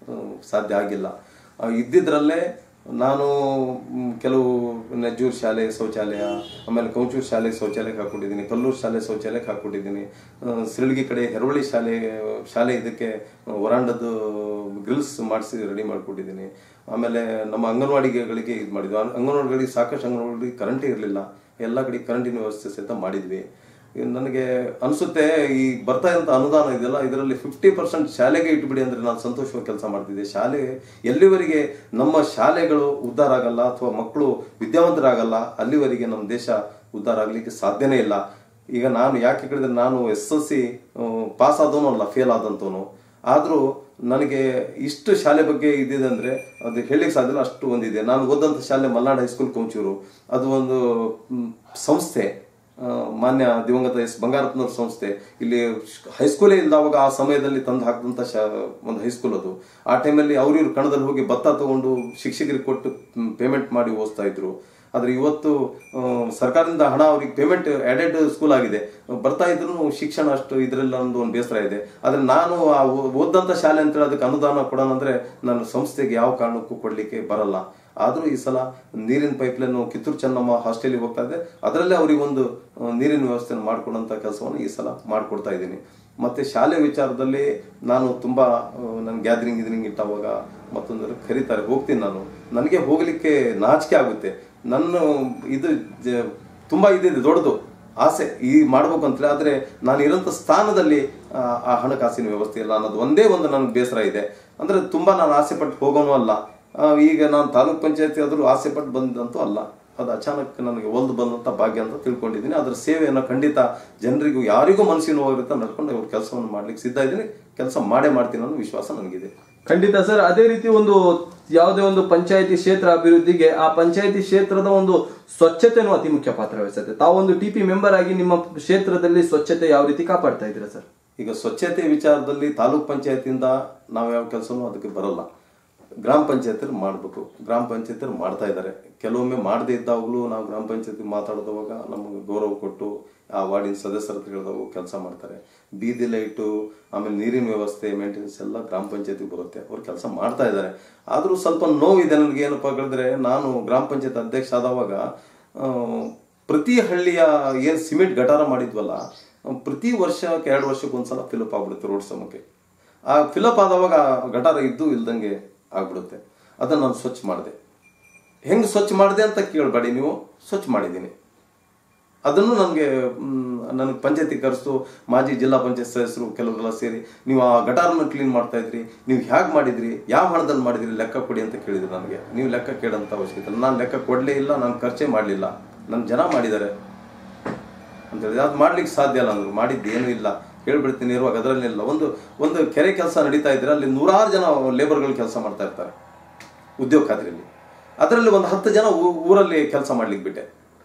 ಸಾಧ್ಯ ಆಗಿಲ್ಲ ಆ, ಇದ್ದಿದ್ರಲ್ಲೇ ನಾನು ಮ್, ಕೆಲವು ನೆಜ್ಜೂರು ಶಾಲೆ ಶೌಚಾಲಯ ಆಮೇಲೆ ಕೌಚೂರು ಶಾಲೆ ಶೌಚಾಲಯಕ್ಕೆ ಹಾಕ್ಕೊಟ್ಟಿದ್ದೀನಿ ಕಲ್ಲೂರು ಶಾಲೆ ಶೌಚಾಲಯಕ್ಕೆ ಹಾಕ್ಕೊಟ್ಟಿದ್ದೀನಿ ಆ, ಸಿರಳಗಿ ಕಡೆ ಹೆರವಳಿ ಶಾಲೆ ಶಾಲೆ ಇದಕ್ಕೆ ವರಾಂಡದ್ದು ಗ್ರಿಲ್ಸ್ ಮಾಡಿಸಿ ರೆಡಿ ಮಾಡಿಕೊಟ್ಟಿದ್ದೀನಿ ಆಮೇಲೆ ನಮ್ಮ ಅಂಗನವಾಡಿಗಳಿಗೆ ಇದು ಮಾಡಿದ್ವಿ ಅಂಗ್- ಅಂಗನವಾಡಿಗಳಿಗೆ ಸಾಕಷ್ಟು ಅಂಗನವಾಡಿಗಳಿಗೆ ಕರೆಂಟೇ ಇರಲಿಲ್ಲ ಎಲ್ಲ ಕಡೆ ಕರೆಂಟಿನ ವ್ಯವಸ್ಥೆ ಸಹಿತ ಮಾಡಿದ್ವಿ ಇನ್ನು ನನಗೆ ಅನಿಸುತ್ತೆ ಈ ಬರ್ತಾ ಇರೋಂಥ ಅನುದಾನ ಇದೆಲ್ಲ ಇದರಲ್ಲಿ ಫಿಫ್ಟಿ ಪರ್ಸೆಂಟ್ ಶಾಲೆಗೆ ಇಟ್ಬಿಡಿ ಅಂದ್ರೆ ನಾನು ಸಂತೋಷವಾಗಿ ಕೆಲಸ ಮಾಡ್ತಿದ್ದೆ ಶಾಲೆ ಎಲ್ಲಿವರೆಗೆ ನಮ್ಮ ಶಾಲೆಗಳು ಉದ್ಧಾರ ಆಗಲ್ಲ ಅಥವಾ ಮಕ್ಕಳು ವಿದ್ಯಾವಂತರಾಗಲ್ಲ ಅಲ್ಲಿವರೆಗೆ ನಮ್ಮ ದೇಶ ಉದ್ಧಾರ ಆಗ್ಲಿಕ್ಕೆ ಸಾಧ್ಯನೇ ಇಲ್ಲ ಈಗ ನಾನು ಯಾಕೆ ಹೇಳಿದ್ರೆ ನಾನು ಎಸ್ ಎಲ್ ಸಿ ಪಾಸ್ ಆದವನು ಅಲ್ಲ ಫೇಲ್ ಆದಂತವನು ಆದರೂ ನನಗೆ ಇಷ್ಟು ಶಾಲೆ ಬಗ್ಗೆ ಇದಿದೆ ಅಂದ್ರೆ ಅದು ಹೇಳಿಕ್ಕೆ ಸಾಧ್ಯ ಇಲ್ಲ ಅಷ್ಟು ಒಂದಿದೆ ನಾನು ಓದಂಥ ಶಾಲೆ ಮಲ್ನಾಡ್ ಹೈಸ್ಕೂಲ್ ಕೊಂಚೂರು ಅದು ಒಂದು ಮ್, ಸಂಸ್ಥೆ ಆ, ಮಾನ್ಯ ದಿವಂಗತ ಎಸ್ ಬಂಗಾರಪ್ಪನವ್ರ ಸಂಸ್ಥೆ ಇಲ್ಲಿ ಹೈಸ್ಕೂಲೇ ಇಲ್ದಾವಾಗ ಆ ಸಮಯದಲ್ಲಿ ತಂದು ಹಾಕಿದಂಥ ಶಾ ಒಂದು ಹೈಸ್ಕೂಲ್ ಅದು ಆ ಟೈಮಲ್ಲಿ ಅವ್ರ ಇವ್ರ ಕಣದಲ್ಲಿ ಹೋಗಿ ಭತ್ತ ತಗೊಂಡು ಶಿಕ್ಷಕರಿಗೆ ಕೊಟ್ಟು ಪೇಮೆಂಟ್ ಮಾಡಿ ಓದಿಸ್ತಾ ಇದ್ರು ಆದ್ರೆ ಇವತ್ತು ಆ, ಸರ್ಕಾರದಿಂದ ಹಣ ಅವ್ರಿಗೆ ಪೇಮೆಂಟ್ ಆಡೆಡ್ ಸ್ಕೂಲ್ ಆಗಿದೆ ಬರ್ತಾ ಇದ್ರು ಶಿಕ್ಷಣ ಅಷ್ಟು ಇದರಲ್ಲಿ ಒಂದು ಒಂದು ಬೇಸರ ಇದೆ ಆದ್ರೆ ನಾನು ಆ ಓ- ಓದಂತ ಶಾಲೆ ಅಂತ ಹೇಳಿ ಅದಕ್ಕೆ ಅನುದಾನ ಕೊಡೋಣ ಅಂದ್ರೆ ನನ್ನ ಸಂಸ್ಥೆಗೆ ಯಾವ ಕಾರಣಕ್ಕೂ ಕೊಡ್ಲಿಕ್ಕೆ ಬರಲ್ಲ ಆದ್ರೂ ಈ ಸಲ ನೀರಿನ ಪೈಪ್ಲೈನ್ ಕಿತ್ತೂರು ಚೆನ್ನಮ್ಮ ಹಾಸ್ಟೆಲ್ಗೆ ಹೋಗ್ತಾ ಇದೆ ಅದರಲ್ಲೇ ಅವ್ರಿಗೆ ಒಂದು ಆ, ನೀರಿನ ವ್ಯವಸ್ಥೆಯನ್ನು ಮಾಡ್ಕೊಡಂತ ಕೆಲಸವನ್ನು ಈ ಸಲ ಮಾಡ್ಕೊಡ್ತಾ ಇದ್ದೀನಿ ಮತ್ತೆ ಶಾಲೆ ವಿಚಾರದಲ್ಲಿ ನಾನು ತುಂಬಾ ನನ್ನ ಗ್ಯಾದರಿಂಗ್ ಇದರಿಂಗ್ ಇಟ್ಟಾವಾಗ ಮತ್ತೊಂದು ಕರೀತಾರೆ ಹೋಗ್ತೀನಿ ನಾನು ನನಗೆ ಹೋಗ್ಲಿಕ್ಕೆ ನಾಚಿಕೆ ಆಗುತ್ತೆ ನನ್ನ ಇದು ಜ- ತುಂಬಾ ಇದಿದೆ ದೊಡ್ಡದು ಆಸೆ ಈ ಮಾಡ್ಬೇಕು ಅಂತೇಳಿ ಆದ್ರೆ ನಾನು ಇರೋಂಥ ಸ್ಥಾನದಲ್ಲಿ ಆ, ಆ ಹಣಕಾಸಿನ ವ್ಯವಸ್ಥೆ ಇಲ್ಲ ಅನ್ನೋದು ಒಂದೇ ಒಂದು ನನಗೆ ಬೇಸರ ಇದೆ ಅಂದ್ರೆ ತುಂಬಾ ನಾನು ಆಸೆ ಪಟ್ಟು ಹೋಗೋನು ಅಲ್ಲ ಆ, ಈಗ ನಾನು ತಾಲೂಕ್ ಪಂಚಾಯತಿ ಆದ್ರೂ ಆಸೆ ಪಟ್ಟು ಬಂದಂತೂ ಅಲ್ಲ ಅದು ಅಚಾನಕ್ ನನಗೆ ಒಲ್ದು ಬಂದಂತ ಭಾಗ್ಯ ಅಂತ ತಿಳ್ಕೊಂಡಿದ್ದೀನಿ ಅದರ ಸೇವೆಯನ್ನು ಖಂಡಿತ ಜನರಿಗೂ ಯಾರಿಗೂ ಮನಸ್ಸಿನ ಹೋಗಿರುತ್ತೆ ನಡ್ಕೊಂಡು ಅವ್ರ ಕೆಲಸವನ್ನು ಮಾಡ್ಲಿಕ್ಕೆ ಸಿದ್ಧ ಇದ್ದೀನಿ ಕೆಲಸ ಮಾಡೇ ಮಾಡ್ತೀನಿ ಅನ್ನೋ ವಿಶ್ವಾಸ ನನಗಿದೆ ಖಂಡಿತ ಸರ್ ಅದೇ ರೀತಿ ಒಂದು ಯಾವುದೇ ಒಂದು ಪಂಚಾಯತಿ ಕ್ಷೇತ್ರ ಅಭಿವೃದ್ಧಿಗೆ ಆ ಪಂಚಾಯತಿ ಕ್ಷೇತ್ರದ ಒಂದು ಸ್ವಚ್ಛತೆನೂ ಅತಿ ಮುಖ್ಯ ಪಾತ್ರ ವಹಿಸುತ್ತೆ ತಾವೊಂದು ಟಿ ಪಿ ಮೆಂಬರ್ ಆಗಿ ನಿಮ್ಮ ಕ್ಷೇತ್ರದಲ್ಲಿ ಸ್ವಚ್ಛತೆ ಯಾವ ರೀತಿ ಕಾಪಾಡ್ತಾ ಇದ್ದೀರಾ ಸರ್ ಈಗ ಸ್ವಚ್ಛತೆ ವಿಚಾರದಲ್ಲಿ ತಾಲೂಕ್ ಪಂಚಾಯತಿಯಿಂದ ನಾವು ಯಾವ ಕೆಲಸನೂ ಅದಕ್ಕೆ ಬರಲ್ಲ ಗ್ರಾಮ ಪಂಚಾಯತ್ ಮಾಡಬೇಕು ಗ್ರಾಮ ಪಂಚಾಯತ್ ಮಾಡ್ತಾ ಇದ್ದಾರೆ ಕೆಲವೊಮ್ಮೆ ಮಾಡದೇ ಇದ್ದಾಗಲೂ ನಾವು ಗ್ರಾಮ ಪಂಚಾಯತ್ ಮಾತಾಡಿದವಾಗ ನಮಗೆ ಗೌರವ ಕೊಟ್ಟು ಆ ವಾರ್ಡಿನ ಸದಸ್ಯರ ಹತ್ರ ಹೇಳಿದವು ಕೆಲಸ ಮಾಡ್ತಾರೆ ಬೀದಿ ಲೈಟು ಆಮೇಲೆ ನೀರಿನ ವ್ಯವಸ್ಥೆ ಮೇಂಟೆನೆನ್ಸ್ ಎಲ್ಲ ಗ್ರಾಮ ಪಂಚಾಯತಿಗೆ ಬರುತ್ತೆ ಅವ್ರು ಕೆಲಸ ಮಾಡ್ತಾ ಇದ್ದಾರೆ ಆದರೂ ಸ್ವಲ್ಪ ನೋವಿದೆ ನನಗೆ ಏನಪ್ಪ ಹೇಳಿದ್ರೆ ನಾನು ಗ್ರಾಮ ಪಂಚಾಯತ್ ಅಧ್ಯಕ್ಷ ಆದವಾಗ ಆ, ಪ್ರತಿ ಹಳ್ಳಿಯ ಏನು ಸಿಮೆಂಟ್ ಗಟಾರ ಮಾಡಿದ್ವಲ್ಲ ಪ್ರತಿ ವರ್ಷಕ್ಕೆ ಎರಡು ವರ್ಷಕ್ಕೆ ಒಂದ್ಸಲ ಫಿಲಪ್ ಆಗ್ಬಿಡುತ್ತೆ ರೋಡ್ ಸಮಕ್ಕೆ ಆ ಫಿಲಪ್ ಆದವಾಗ ಆ ಗಟಾರ ಇದ್ದು ಇಲ್ದಂಗೆ ಆಗ್ಬಿಡುತ್ತೆ ಅದನ್ನು ನಾನು ಸ್ವಚ್ಛ ಮಾಡಿದೆ ಹೆಂಗೆ ಸ್ವಚ್ಛ ಮಾಡಿದೆ ಅಂತ ಕೇಳಬೇಡಿ ನೀವು ಸ್ವಚ್ಛ ಮಾಡಿದ್ದೀನಿ ಅದನ್ನು ನನಗೆ ನನಗೆ ಪಂಚಾಯತಿ ಕರೆಸ್ತು ಮಾಜಿ ಜಿಲ್ಲಾ ಪಂಚಾಯತ್ ಸದಸ್ಯರು ಕೆಲವರೆಲ್ಲ ಸೇರಿ ನೀವು ಆ ಗಟಾರನ್ನ ಕ್ಲೀನ್ ಮಾಡ್ತಾ ಇದ್ರಿ ನೀವು ಹೇಗೆ ಮಾಡಿದ್ರಿ ಯಾವ ಹಣದಲ್ಲಿ ಮಾಡಿದ್ರಿ ಲೆಕ್ಕ ಕೊಡಿ ಅಂತ ಕೇಳಿದ್ರು ನನಗೆ ನೀವು ಲೆಕ್ಕ ಕೇಳೋಂಥ ಅವಶ್ಯಕತೆ ಇಲ್ಲ. ನಾನು ಲೆಕ್ಕ ಕೊಡಲೇ ಇಲ್ಲ ನಾನು ಖರ್ಚೇ ಮಾಡಲಿಲ್ಲ ನನ್ನ ಜನ ಮಾಡಿದ್ದಾರೆ ಅಂತ ಹೇಳಿದ್ರೆ ಅದು ಮಾಡ್ಲಿಕ್ಕೆ ಸಾಧ್ಯ ಇಲ್ಲ ಅಂದ್ರು ಮಾಡಿದ್ದು ಏನೂ ಇಲ್ಲ ಹೇಳ್ಬಿಡ್ತೀನಿ ಇರುವಾಗ ಅದರಲ್ಲಿಲ್ಲ ಒಂದು ಒಂದು ಕೆರೆ ಕೆಲಸ ನಡೀತಾ ಇದ್ರೆ ಅಲ್ಲಿ ನೂರಾರು ಜನ ಲೇಬರ್ಗಳು ಕೆಲಸ ಮಾಡ್ತಾ ಇರ್ತಾರೆ ಉದ್ಯೋಗ ಖಾತ್ರಿಯಲ್ಲಿ ಅದರಲ್ಲಿ ಒಂದು ಹತ್ತು ಜನ ಊ- ಊರಲ್ಲಿ ಕೆಲಸ ಮಾಡ್ಲಿಕ್ಕೆ ಬಿಟ್ಟೆ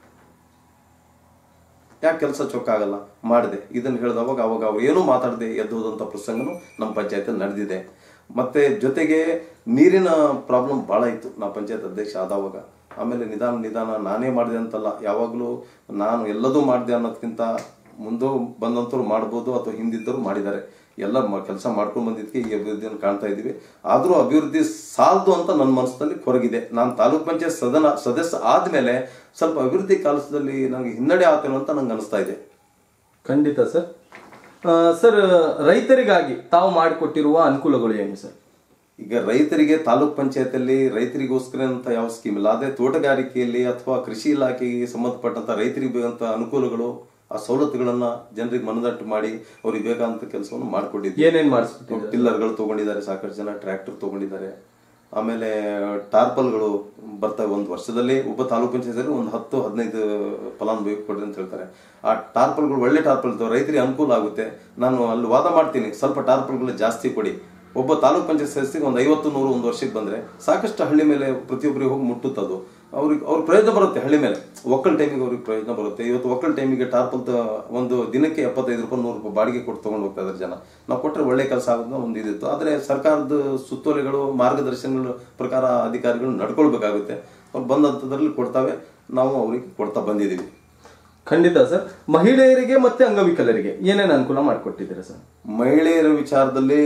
ಯಾಕೆ ಕೆಲಸ ಚೊಕ್ಕಾಗಲ್ಲ ಮಾಡಿದೆ ಇದನ್ನು ಹೇಳಿದವಾಗ ಅವಾಗ ಅವ್ರು ಏನೂ ಮಾತಾಡದೆ ಎದ್ದು ಹೋದಂಥ ಪ್ರಸಂಗನೂ ನಮ್ಮ ಪಂಚಾಯತಲ್ಲಿ ನಡೆದಿದೆ ಮತ್ತೆ ಜೊತೆಗೆ ನೀರಿನ ಪ್ರಾಬ್ಲಮ್ ಭಾಳ ಇತ್ತು ನಾ ಪಂಚಾಯತ್ ಅಧ್ಯಕ್ಷ ಆದವಾಗ ಆಮೇಲೆ ನಿಧಾನ ನಿಧಾನ ನಾನೇ ಮಾಡಿದೆ ಅಂತಲ್ಲ ಯಾವಾಗಲೂ ನಾನು ಎಲ್ಲದೂ ಮಾಡಿದೆ ಅನ್ನೋದಕ್ಕಿಂತ ಮುಂದೂ ಬಂದಂಥವ್ರು ಮಾಡ್ಬೋದು ಅಥವಾ ಹಿಂದಿದ್ದರು ಮಾಡಿದ್ದಾರೆ ಎಲ್ಲ ಕೆಲಸ ಮಾಡ್ಕೊಂಡು ಬಂದಿದ್ದಕ್ಕೆ ಈ ಅಭಿವೃದ್ಧಿಯನ್ನು ಕಾಣ್ತಾ ಇದ್ದೀವಿ ಆದರೂ ಅಭಿವೃದ್ಧಿ ಸಾಲದು ಅಂತ ನನ್ನ ಮನಸ್ಸಿನಲ್ಲಿ ಕೊರಗಿದೆ ನಾನು ತಾಲೂಕ್ ಪಂಚಾಯತ್ ಸದನ ಸದಸ್ಯ ಆದಮೇಲೆ ಸ್ವಲ್ಪ ಅಭಿವೃದ್ಧಿ ಕೆಲಸದಲ್ಲಿ ನನಗೆ ಹಿನ್ನಡೆ ಆಗ್ತೇನೋ ಅಂತ ನಂಗೆ ಅನಿಸ್ತಾ ಇದೆ ಖಂಡಿತ ಸರ್ ಆ, ಸರ್ ರೈತರಿಗಾಗಿ ತಾವು ಮಾಡಿಕೊಟ್ಟಿರುವ ಅನುಕೂಲಗಳು ಏನು ಸರ್ ಈಗ ರೈತರಿಗೆ ತಾಲೂಕ್ ಪಂಚಾಯತಲ್ಲಿ ರೈತರಿಗೋಸ್ಕರ ಅಂತ ಯಾವ ಸ್ಕೀಮ್ ಇಲ್ಲ ಅದೇ ತೋಟಗಾರಿಕೆಯಲ್ಲಿ ಅಥವಾ ಕೃಷಿ ಇಲಾಖೆಗೆ ಸಂಬಂಧಪಟ್ಟಂತ ರೈತರಿಗೆ ಬೇಕಾದಂತ ಅನುಕೂಲಗಳು ಆ ಸವಲತ್ತುಗಳನ್ನ ಜನರಿಗೆ ಮನದಟ್ಟು ಮಾಡಿ ಅವ್ರಿಗೆ ಬೇಕಾದಂತ ಕೆಲಸವನ್ನು ಮಾಡಿಕೊಟ್ಟಿದ್ವಿ ಏನೇನ್ ಮಾಡಿಸ್ಬಿಟ್ಟಿದ್ದಾರೆ ಟಿಲ್ಲರ್ಗಳು ತಗೊಂಡಿದ್ದಾರೆ ಸಾಕಷ್ಟು ಜನ ಟ್ರ್ಯಾಕ್ಟರ್ ತಗೊಂಡಿದ್ದಾರೆ ಆಮೇಲೆ ಟಾರ್ಪಲ್ಗಳು ಬರ್ತವೆ ಒಂದು ವರ್ಷದಲ್ಲಿ ಒಬ್ಬ ತಾಲೂಕು ಪಂಚಾಯತ್ ಒಂದು ಹತ್ತು ಹದಿನೈದು ಫಲಾನುಭವಿ ಕೊಡ್ರಿ ಅಂತ ಹೇಳ್ತಾರೆ ಆ ಟಾರ್ಪಲ್ಗಳು ಒಳ್ಳೆ ಟಾರ್ಪಲ್ ಇರ್ತವೆ ರೈತರಿಗೆ ಅನುಕೂಲ ಆಗುತ್ತೆ ನಾನು ಅಲ್ಲಿ ವಾದ ಮಾಡ್ತೀನಿ ಸ್ವಲ್ಪ ಟಾರ್ಪಲ್ಗಳು ಜಾಸ್ತಿ ಕೊಡಿ ಒಬ್ಬ ತಾಲೂಕ್ ಪಂಚಾಯತ್ ಸದಸ್ಯರಿಗೆ ಒಂದು ಐವತ್ತು ನೂರು ಒಂದು ವರ್ಷಕ್ಕೆ ಬಂದ್ರೆ ಸಾಕಷ್ಟು ಹಳ್ಳಿ ಮೇಲೆ ಪ್ರತಿಯೊಬ್ಬರಿಗೆ ಹೋಗಿ ಮುಟ್ಟುತ್ತದು ಅವ್ರಿಗೆ ಅವ್ರ ಪ್ರಯೋಜನ ಬರುತ್ತೆ ಹಳ್ಳಿ ಮೇಲೆ ಒಕ್ಕಲ್ ಟೈಮಿಗೆ ಅವ್ರಿಗೆ ಪ್ರಯೋಜನ ಬರುತ್ತೆ ಇವತ್ತು ಒಕ್ಕಲ್ ಟೈಮಿಗೆ ಟಾರ್ಪಲ್ ತ- ಒಂದು ದಿನಕ್ಕೆ ಎಪ್ಪತ್ತೈದು ರೂಪಾಯಿ ನೂರು ರೂಪಾಯಿ ಬಾಡಿಗೆ ಕೊಟ್ಟು ತಗೊಂಡು ಹೋಗ್ತಾ ಇದ್ದಾರೆ ಜನ ನಾವು ಕೊಟ್ಟರೆ ಒಳ್ಳೆ ಕೆಲಸ ಆಗೋದು ಒಂದು ಇದಿತ್ತು ಆದರೆ ಸರ್ಕಾರದ ಸುತ್ತೋಲೆಗಳು ಮಾರ್ಗದರ್ಶನಗಳ ಪ್ರಕಾರ ಅಧಿಕಾರಿಗಳು ನಡ್ಕೊಳ್ಬೇಕಾಗುತ್ತೆ ಅವ್ರು ಬಂದಂಥದ್ರಲ್ಲಿ ಕೊಡ್ತಾವೆ ನಾವು ಅವ್ರಿಗೆ ಕೊಡ್ತಾ ಬಂದಿದ್ದೀವಿ ಖಂಡಿತ ಸರ್ ಮಹಿಳೆಯರಿಗೆ ಮತ್ತೆ ಅಂಗವಿಕಲರಿಗೆ ಏನೇನು ಅನುಕೂಲ ಮಾಡಿಕೊಟ್ಟಿದ್ದೀರಾ ಸರ್ ಮಹಿಳೆಯರ ವಿಚಾರದಲ್ಲಿ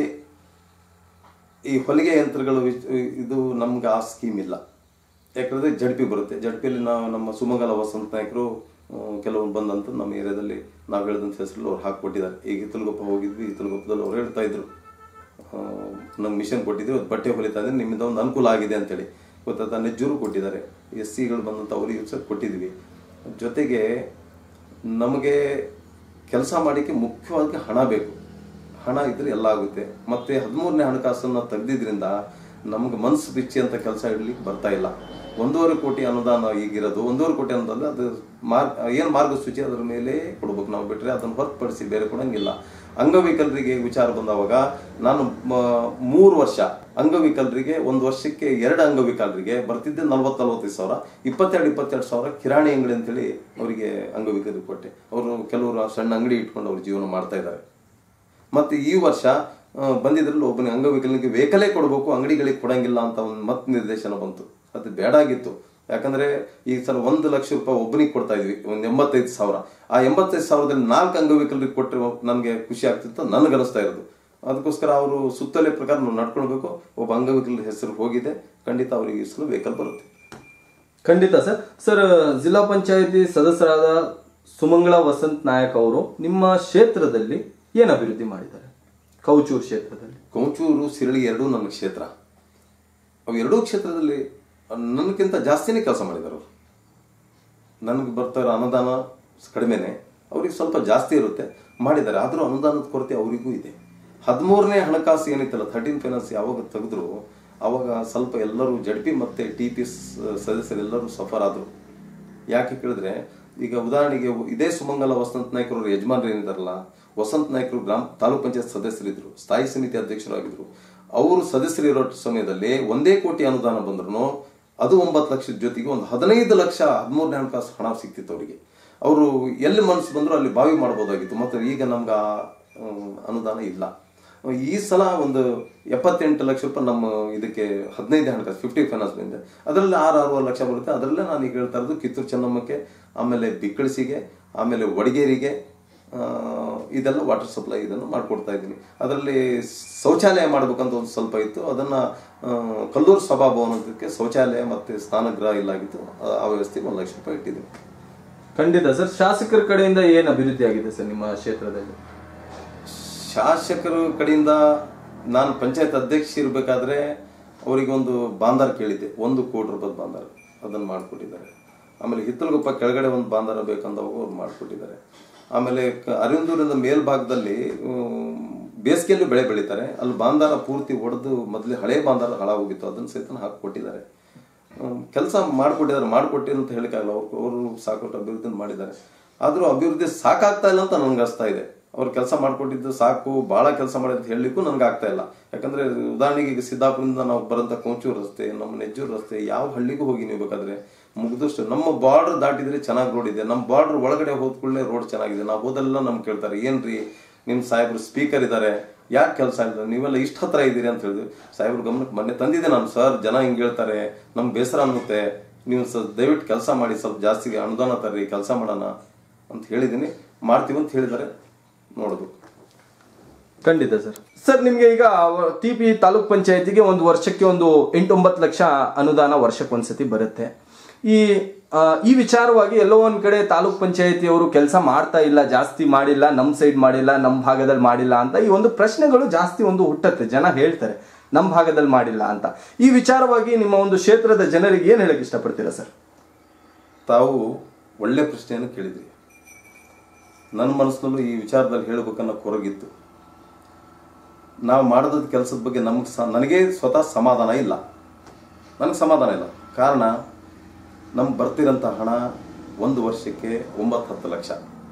ಈ ಹೊಲಿಗೆ ಯಂತ್ರಗಳು ವಿಚ್- ಇದು ನಮ್ಗೆ ಆ ಸ್ಕೀಮ್ ಇಲ್ಲ ಯಾಕಂದ್ರೆ ಜಡ್ಪಿ ಬರುತ್ತೆ ಜಡ್ಪಿಯಲ್ಲಿ ನಾವು ನಮ್ಮ ಸುಮಂಗಲ ವಸಂತ ನಾಯಕರು ಆ, ಕೆಲವೊಂದು ಬಂದಂತ ನಮ್ಮ ಏರಿಯಾದಲ್ಲಿ ನಾವು ಹೇಳಿದಂಥ ಹೆಸರಲ್ಲಿ ಅವ್ರು ಹಾಕಿಕೊಟ್ಟಿದ್ದಾರೆ ಈಗ ಹಿತ್ತಲಗೊಪ್ಪ ಹೋಗಿದ್ವಿ ಹಿತ್ತಲಗೊಪ್ಪದಲ್ಲಿ ಅವ್ರು ಹೇಳ್ತಾ ಇದ್ರು ನಮ್ಗೆ ಮಿಷನ್ ಕೊಟ್ಟಿದ್ವಿ ಅದು ಬಟ್ಟೆ ಹೊಲಿತಾ ಇದ್ರೆ ನಿಮ್ಮಿಂದ ಒಂದು ಅನುಕೂಲ ಆಗಿದೆ ಅಂತೇಳಿ ಗೊತ್ತಾದ ನೆಜ್ಜೂರು ಕೊಟ್ಟಿದ್ದಾರೆ ಎಸ್ ಸಿಗಳು ಬಂದಂಥ ಅವರಿಗೆ ಸಹ ಕೊಟ್ಟಿದ್ವಿ ಜೊತೆಗೆ ನಮಗೆ ಕೆಲಸ ಮಾಡಲಿಕ್ಕೆ ಮುಖ್ಯವಾಗಿ ಹಣ ಬೇಕು ಹಣ ಇದ್ರೆ ಎಲ್ಲ ಆಗುತ್ತೆ ಮತ್ತೆ ಹದಿಮೂರನೇ ಹಣಕಾಸನ್ನ ತೆಗೆದಿದ್ರಿಂದ ನಮ್ಗೆ ಮನಸ್ಸು ಬಿಚ್ಚಿ ಅಂತ ಕೆಲಸ ಇಡ್ಲಿಕ್ಕೆ ಬರ್ತಾ ಇಲ್ಲ ಒಂದೂವರೆ ಕೋಟಿ ಅನುದಾನ ಈಗಿರೋದು ಒಂದೂವರೆ ಕೋಟಿ ಅನುದಾನ ಅದು ಮಾರ್ಗ ಏನು ಮಾರ್ಗಸೂಚಿ ಅದರ ಮೇಲೆ ಕೊಡ್ಬೇಕು ನಾವು ಬಿಟ್ರೆ ಅದನ್ನು ಹೊರತುಪಡಿಸಿ ಬೇರೆ ಕೊಡಂಗಿಲ್ಲ ಅಂಗವಿಕಲರಿಗೆ ವಿಚಾರ ಬಂದವಾಗ ನಾನು ಮ- ಮೂರು ವರ್ಷ ಅಂಗವಿಕಲರಿಗೆ ಒಂದು ವರ್ಷಕ್ಕೆ ಎರಡು ಅಂಗವಿಕಲರಿಗೆ ಬರ್ತಿದ್ದೆ ನಲ್ವತ್ತು ನಲ್ವತ್ತೈದು ಸಾವಿರ ಇಪ್ಪತ್ತೆರಡು ಇಪ್ಪತ್ತೆರಡು ಸಾವಿರ ಕಿರಾಣಿ ಅಂಗಡಿ ಅಂತೇಳಿ ಅವರಿಗೆ ಅಂಗವಿಕಲರಿಗೆ ಕೊಟ್ಟೆ ಅವರು ಕೆಲವರು ಸಣ್ಣ ಅಂಗಡಿ ಇಟ್ಕೊಂಡು ಅವ್ರ ಜೀವನ ಮಾಡ್ತಾ ಇದ್ದಾರೆ ಮತ್ತೆ ಈ ವರ್ಷ ಆ, ಬಂದಿದ್ರಲ್ಲಿ ಒಬ್ಬನಿಗೆ ಅಂಗವಿಕಲನಿಗೆ ವೆಹಿಕಲೇ ಕೊಡಬೇಕು ಅಂಗಡಿಗಳಿಗೆ ಕೊಡಂಗಿಲ್ಲ ಅಂತ ಒಂದು ಮತ್ ನಿರ್ದೇಶನ ಬಂತು ಅದು ಬೇಡ ಆಗಿತ್ತು ಯಾಕಂದ್ರೆ ಈ ಸಲ ಒಂದು ಲಕ್ಷ ರೂಪಾಯಿ ಒಬ್ಬನಿಗೆ ಕೊಡ್ತಾ ಇದ್ವಿ ಒಂದು ಎಂಬತ್ತೈದು ಸಾವಿರ ಆ ಎಂಬತ್ತೈದು ಸಾವಿರದಲ್ಲಿ ನಾಲ್ಕು ಅಂಗವಿಕಲರಿಗೆ ಕೊಟ್ಟರೆ ನನಗೆ ಖುಷಿ ಆಗ್ತಿತ್ತು ನನಗನಿಸ್ತಾ ಇರೋದು ಅದಕ್ಕೋಸ್ಕರ ಅವರು ಸುತ್ತಲೇ ಪ್ರಕಾರ ನಾವು ನಡ್ಕೊಳ್ಬೇಕು ಒಬ್ಬ ಅಂಗವಿಕಲರ ಹೆಸರು ಹೋಗಿದೆ ಖಂಡಿತ ಅವರಿಗೆ ಈ ಸಲ ವೆಹಿಕಲ್ ಬರುತ್ತೆ ಖಂಡಿತ ಸರ್ ಸರ್ ಜಿಲ್ಲಾ ಪಂಚಾಯತಿ ಸದಸ್ಯರಾದ ಸುಮಂಗಳ ವಸಂತ್ ನಾಯಕ್ ಅವರು ನಿಮ್ಮ ಕ್ಷೇತ್ರದಲ್ಲಿ ಏನು ಅಭಿವೃದ್ಧಿ ಮಾಡಿದ್ದಾರೆ ಕೌಚೂರ್ ಕ್ಷೇತ್ರದಲ್ಲಿ ಕೊಂಚೂರು ಸಿರಳಿ ಎರಡೂ ನನ್ನ ಕ್ಷೇತ್ರ ಅವು ಎರಡೂ ಕ್ಷೇತ್ರದಲ್ಲಿ ನನಗಿಂತ ಜಾಸ್ತಿನೇ ಕೆಲಸ ಮಾಡಿದ್ದಾರೆ ಅವರು ನನಗೆ ಬರ್ತಾ ಇರೋ ಅನುದಾನ ಕಡಿಮೆನೆ ಅವ್ರಿಗೆ ಸ್ವಲ್ಪ ಜಾಸ್ತಿ ಇರುತ್ತೆ ಮಾಡಿದ್ದಾರೆ ಆದರೂ ಅನುದಾನದ ಕೊರತೆ ಅವರಿಗೂ ಇದೆ ಹದಿಮೂರನೇ ಹಣಕಾಸು ಏನಿತ್ತಲ್ಲ ಥರ್ಟೀನ್ ಫೈನಾನ್ಸ್ ಯಾವಾಗ ತೆಗೆದ್ರು ಅವಾಗ ಸ್ವಲ್ಪ ಎಲ್ಲರೂ ಜಡ್ ಪಿ ಮತ್ತು ಟಿ ಪಿ ಸದಸ್ಯರೆಲ್ಲರೂ ಸಫರ್ ಆದರು ಯಾಕೆ ಕೇಳಿದ್ರೆ ಈಗ ಉದಾಹರಣೆಗೆ ಇದೇ ಸುಮಂಗಲ ವಸಂತ ನಾಯ್ಕರು ಯಜಮಾನರು ಏನಿದಾರಲ್ಲ ವಸಂತ ನಾಯ್ಕರು ಗ್ರಾಮ ತಾಲೂಕ್ ಪಂಚಾಯತ್ ಸದಸ್ಯರಿದ್ರು ಸ್ಥಾಯಿ ಸಮಿತಿ ಅಧ್ಯಕ್ಷರಾಗಿದ್ರು ಅವರು ಸದಸ್ಯರಿರೋ ಸಮಯದಲ್ಲಿ ಒಂದೇ ಕೋಟಿ ಅನುದಾನ ಬಂದ್ರು ಅದು ಒಂಬತ್ತು ಲಕ್ಷದ ಜೊತೆಗೆ ಒಂದು ಹದಿನೈದು ಲಕ್ಷ ಹದಿಮೂರನೇ ಹಣಕಾಸು ಹಣ ಸಿಕ್ತಿತ್ತು ಅವರಿಗೆ ಅವರು ಎಲ್ಲಿ ಮನಸ್ಸು ಬಂದ್ರು ಅಲ್ಲಿ ಬಾವಿ ಮಾಡ್ಬೋದಾಗಿತ್ತು ಮತ್ತು ಈಗ ನಮ್ಗೆ ಆ ಹ್ಮ್, ಅನುದಾನ ಇಲ್ಲ ಈ ಸಲ ಒಂದು ಎಪ್ಪತ್ತೆಂಟು ಲಕ್ಷ ರೂಪಾಯಿ ನಮ್ಮ ಇದಕ್ಕೆ ಹದಿನೈದು ಹಣಕಾಸು ಫಿಫ್ಟಿ ಫೈನಾನ್ಸ್ ಬಂದಿದೆ ಅದರಲ್ಲಿ ಆರು ಆರೂವರೆ ಲಕ್ಷ ಬರುತ್ತೆ ಅದರಲ್ಲೇ ನಾನು ಈಗ ಹೇಳ್ತಾ ಇರೋದು ಕಿತ್ತೂರು ಚೆನ್ನಮ್ಮಕ್ಕೆ ಆಮೇಲೆ ಬಿಕ್ಕಳಿಸಿಗೆ ಆಮೇಲೆ ವಡಗೇರಿಗೆ ಆ, ಇದೆಲ್ಲ ವಾಟರ್ ಸಪ್ಲೈ ಇದನ್ನು ಮಾಡ್ಕೊಡ್ತಾ ಇದ್ದೀನಿ ಅದರಲ್ಲಿ ಶೌಚಾಲಯ ಮಾಡ್ಬೇಕಂತ ಒಂದು ಸ್ವಲ್ಪ ಇತ್ತು ಅದನ್ನ ಆ, ಕಲ್ಲೂರು ಸಭಾಭವನಕ್ಕೆ ಶೌಚಾಲಯ ಮತ್ತೆ ಸ್ನಾನಗೃಹ ಇಲ್ಲಾಗಿತ್ತು ಆ- ಆ ವ್ಯವಸ್ಥೆಗೆ ಒಂದು ಲಕ್ಷ ರೂಪಾಯಿ ಇಟ್ಟಿದ್ದೀನಿ ಖಂಡಿತ ಸರ್ ಶಾಸಕರ ಕಡೆಯಿಂದ ಏನು ಅಭಿವೃದ್ಧಿ ಆಗಿದೆ ಸರ್ ನಿಮ್ಮ ಕ್ಷೇತ್ರದಲ್ಲಿ ಶಾಸಕರ ಕಡೆಯಿಂದ ನಾನು ಪಂಚಾಯತ್ ಅಧ್ಯಕ್ಷ ಇರಬೇಕಾದ್ರೆ ಅವರಿಗೆ ಒಂದು ಬಾಂದಾರ್ ಕೇಳಿದ್ದೆ ಒಂದು ಕೋಟಿ ರೂಪಾಯಿ ಬಾಂದಾರ ಅದನ್ನು ಮಾಡಿಕೊಟ್ಟಿದ್ದಾರೆ ಆಮೇಲೆ ಹಿತ್ತಲಗೊಪ್ಪ ಕೆಳಗಡೆ ಒಂದು ಬಾಂದಾರ ಬೇಕಂದವಾಗ ಅವ್ರು ಮಾಡಿಕೊಟ್ಟಿದ್ದಾರೆ ಆಮೇಲೆ ಕ- ಅರಿಂದೂರಿಂದ ಮೇಲ್ಭಾಗದಲ್ಲಿ ಉಮ್, ಬೇಸಿಗೆಯಲ್ಲಿ ಬೆಳೆ ಬೆಳೀತಾರೆ ಅಲ್ಲಿ ಬಾಂದಾರ ಪೂರ್ತಿ ಒಡೆದು ಮೊದಲೇ ಹಳೆ ಬಾಂದಾರ ಹಾಳಾಗೋಗಿತ್ತು ಅದನ್ನು ಸಹಿತ ಹಾಕಿಕೊಟ್ಟಿದ್ದಾರೆ ಕೆಲಸ ಮಾಡಿಕೊಟ್ಟಿದ್ದಾರೆ ಮಾಡಿಕೊಟ್ಟಿ ಅಂತ ಹೇಳಿಕಾಗಲ್ಲ ಅವ್ರು ಅವರು ಸಾಕಷ್ಟು ಅಭಿವೃದ್ಧಿ ಮಾಡಿದ್ದಾರೆ ಆದರೂ ಅಭಿವೃದ್ಧಿ ಸಾಕಾಗ್ತಾ ಇಲ್ಲ ಅಂತ ನನ್ಗೆ ಅನಿಸ್ತಾ ಇದೆ ಅವ್ರು ಕೆಲಸ ಮಾಡಿಕೊಟ್ಟಿದ್ದು ಸಾಕು ಭಾಳ ಕೆಲಸ ಮಾಡಿದ್ದು ಹೇಳಲಿಕ್ಕೂ ನನಗೆ ಆಗ್ತಾ ಇಲ್ಲ ಯಾಕಂದ್ರೆ ಉದಾಹರಣೆಗೆ ಈಗ ಸಿದ್ದಾಪುರದಿಂದ ನಾವು ಬರೋಂಥ ಕೊಂಚೂರು ರಸ್ತೆ ನಮ್ಮ ನೆಜ್ಜೂರು ರಸ್ತೆ ಯಾವ ಹಳ್ಳಿಗೂ ಹೋಗಿ ನೀವು ಬೇಕಾದ್ರೆ ಮುಗ್ದಷ್ಟು ನಮ್ಮ ಬಾರ್ಡರ್ ದಾಟಿದ್ರೆ ಚೆನ್ನಾಗಿ ರೋಡ್ ಇದೆ ನಮ್ಮ ಬಾರ್ಡರ್ ಒಳಗಡೆ ಹೋದ ಕೂಡಲೇ ರೋಡ್ ಚೆನ್ನಾಗಿದೆ ನಾವು ಹೋದೆಲ್ಲ ನಮ್ಗೆ ಕೇಳ್ತಾರೆ ಏನ್ರಿ ನಿಮ್ಮ ಸಾಹೇಬ್ರು ಸ್ಪೀಕರ್ ಇದ್ದಾರೆ ಯಾಕೆ ಕೆಲಸ ಇಲ್ಲ ನೀವೆಲ್ಲ ಇಷ್ಟ ಹತ್ರ ಇದ್ದೀರಿ ಅಂತ ಹೇಳಿದ್ವಿ ಸಾಹೇಬ್ರ ಗಮನಕ್ಕೆ ಮೊನ್ನೆ ತಂದಿದ್ದೆ ನಾನು ಸರ್ ಜನ ಹಿಂಗೆ ಹೇಳ್ತಾರೆ ನಮ್ಗೆ ಬೇಸರ ಅನ್ನುತ್ತೆ ನೀವು ಸ್ವಲ್ಪ ದಯವಿಟ್ಟು ಕೆಲಸ ಮಾಡಿ ಸ್ವಲ್ಪ ಜಾಸ್ತಿ ಅನುದಾನ ತರ್ರಿ ಕೆಲಸ ಮಾಡೋಣ ಅಂತ ಹೇಳಿದ್ದೀನಿ ಮಾಡ್ತೀವಿ ಅಂತ ಹೇಳಿದ್ದಾರೆ ನೋಡೋದು ಖಂಡಿತ ಸರ್ ಸರ್ ನಿಮ್ಗೆ ಈಗ ಟಿ ಪಿ ತಾಲೂಕ್ ಪಂಚಾಯತಿಗೆ ಒಂದು ವರ್ಷಕ್ಕೆ ಒಂದು ಎಂಟೊಂಬತ್ತು ಲಕ್ಷ ಅನುದಾನ ವರ್ಷಕ್ಕೆ ಒಂದ್ಸತಿ ಬರುತ್ತೆ ಈ ಆ, ಈ ವಿಚಾರವಾಗಿ ಎಲ್ಲೋ ಒಂದ್ ಕಡೆ ತಾಲೂಕ್ ಪಂಚಾಯತಿಯವರು ಕೆಲಸ ಮಾಡ್ತಾ ಇಲ್ಲ ಜಾಸ್ತಿ ಮಾಡಿಲ್ಲ ನಮ್ಮ ಸೈಡ್ ಮಾಡಿಲ್ಲ ನಮ್ಮ ಭಾಗದಲ್ಲಿ ಮಾಡಿಲ್ಲ ಅಂತ ಈ ಒಂದು ಪ್ರಶ್ನೆಗಳು ಜಾಸ್ತಿ ಒಂದು ಹುಟ್ಟತ್ತೆ ಜನ ಹೇಳ್ತಾರೆ ನಮ್ಮ ಭಾಗದಲ್ಲಿ ಮಾಡಿಲ್ಲ ಅಂತ ಈ ವಿಚಾರವಾಗಿ ನಿಮ್ಮ ಒಂದು ಕ್ಷೇತ್ರದ ಜನರಿಗೆ ಏನ್ ಹೇಳಕ್ ಇಷ್ಟಪಡ್ತೀರಾ ಸರ್ ತಾವು ಒಳ್ಳೆ ಪ್ರಶ್ನೆಯನ್ನು ಕೇಳಿದ್ರಿ ನನ್ನ ಮನಸ್ಸಿನಲ್ಲೂ ಈ ವಿಚಾರದಲ್ಲಿ ಹೇಳಬೇಕನ್ನೋ ಕೊರಗಿತ್ತು ನಾವು ಮಾಡಿದ ಕೆಲಸದ ಬಗ್ಗೆ ನಮ್ಗೆ ಸ ನನಗೆ ಸ್ವತಃ ಸಮಾಧಾನ ಇಲ್ಲ ನನಗೆ ಸಮಾಧಾನ ಇಲ್ಲ ಕಾರಣ ನಮ್ಗೆ ಬರ್ತಿರೋಂಥ ಹಣ ಒಂದು ವರ್ಷಕ್ಕೆ ಒಂಬತ್ತು ಹತ್ತು ಲಕ್ಷ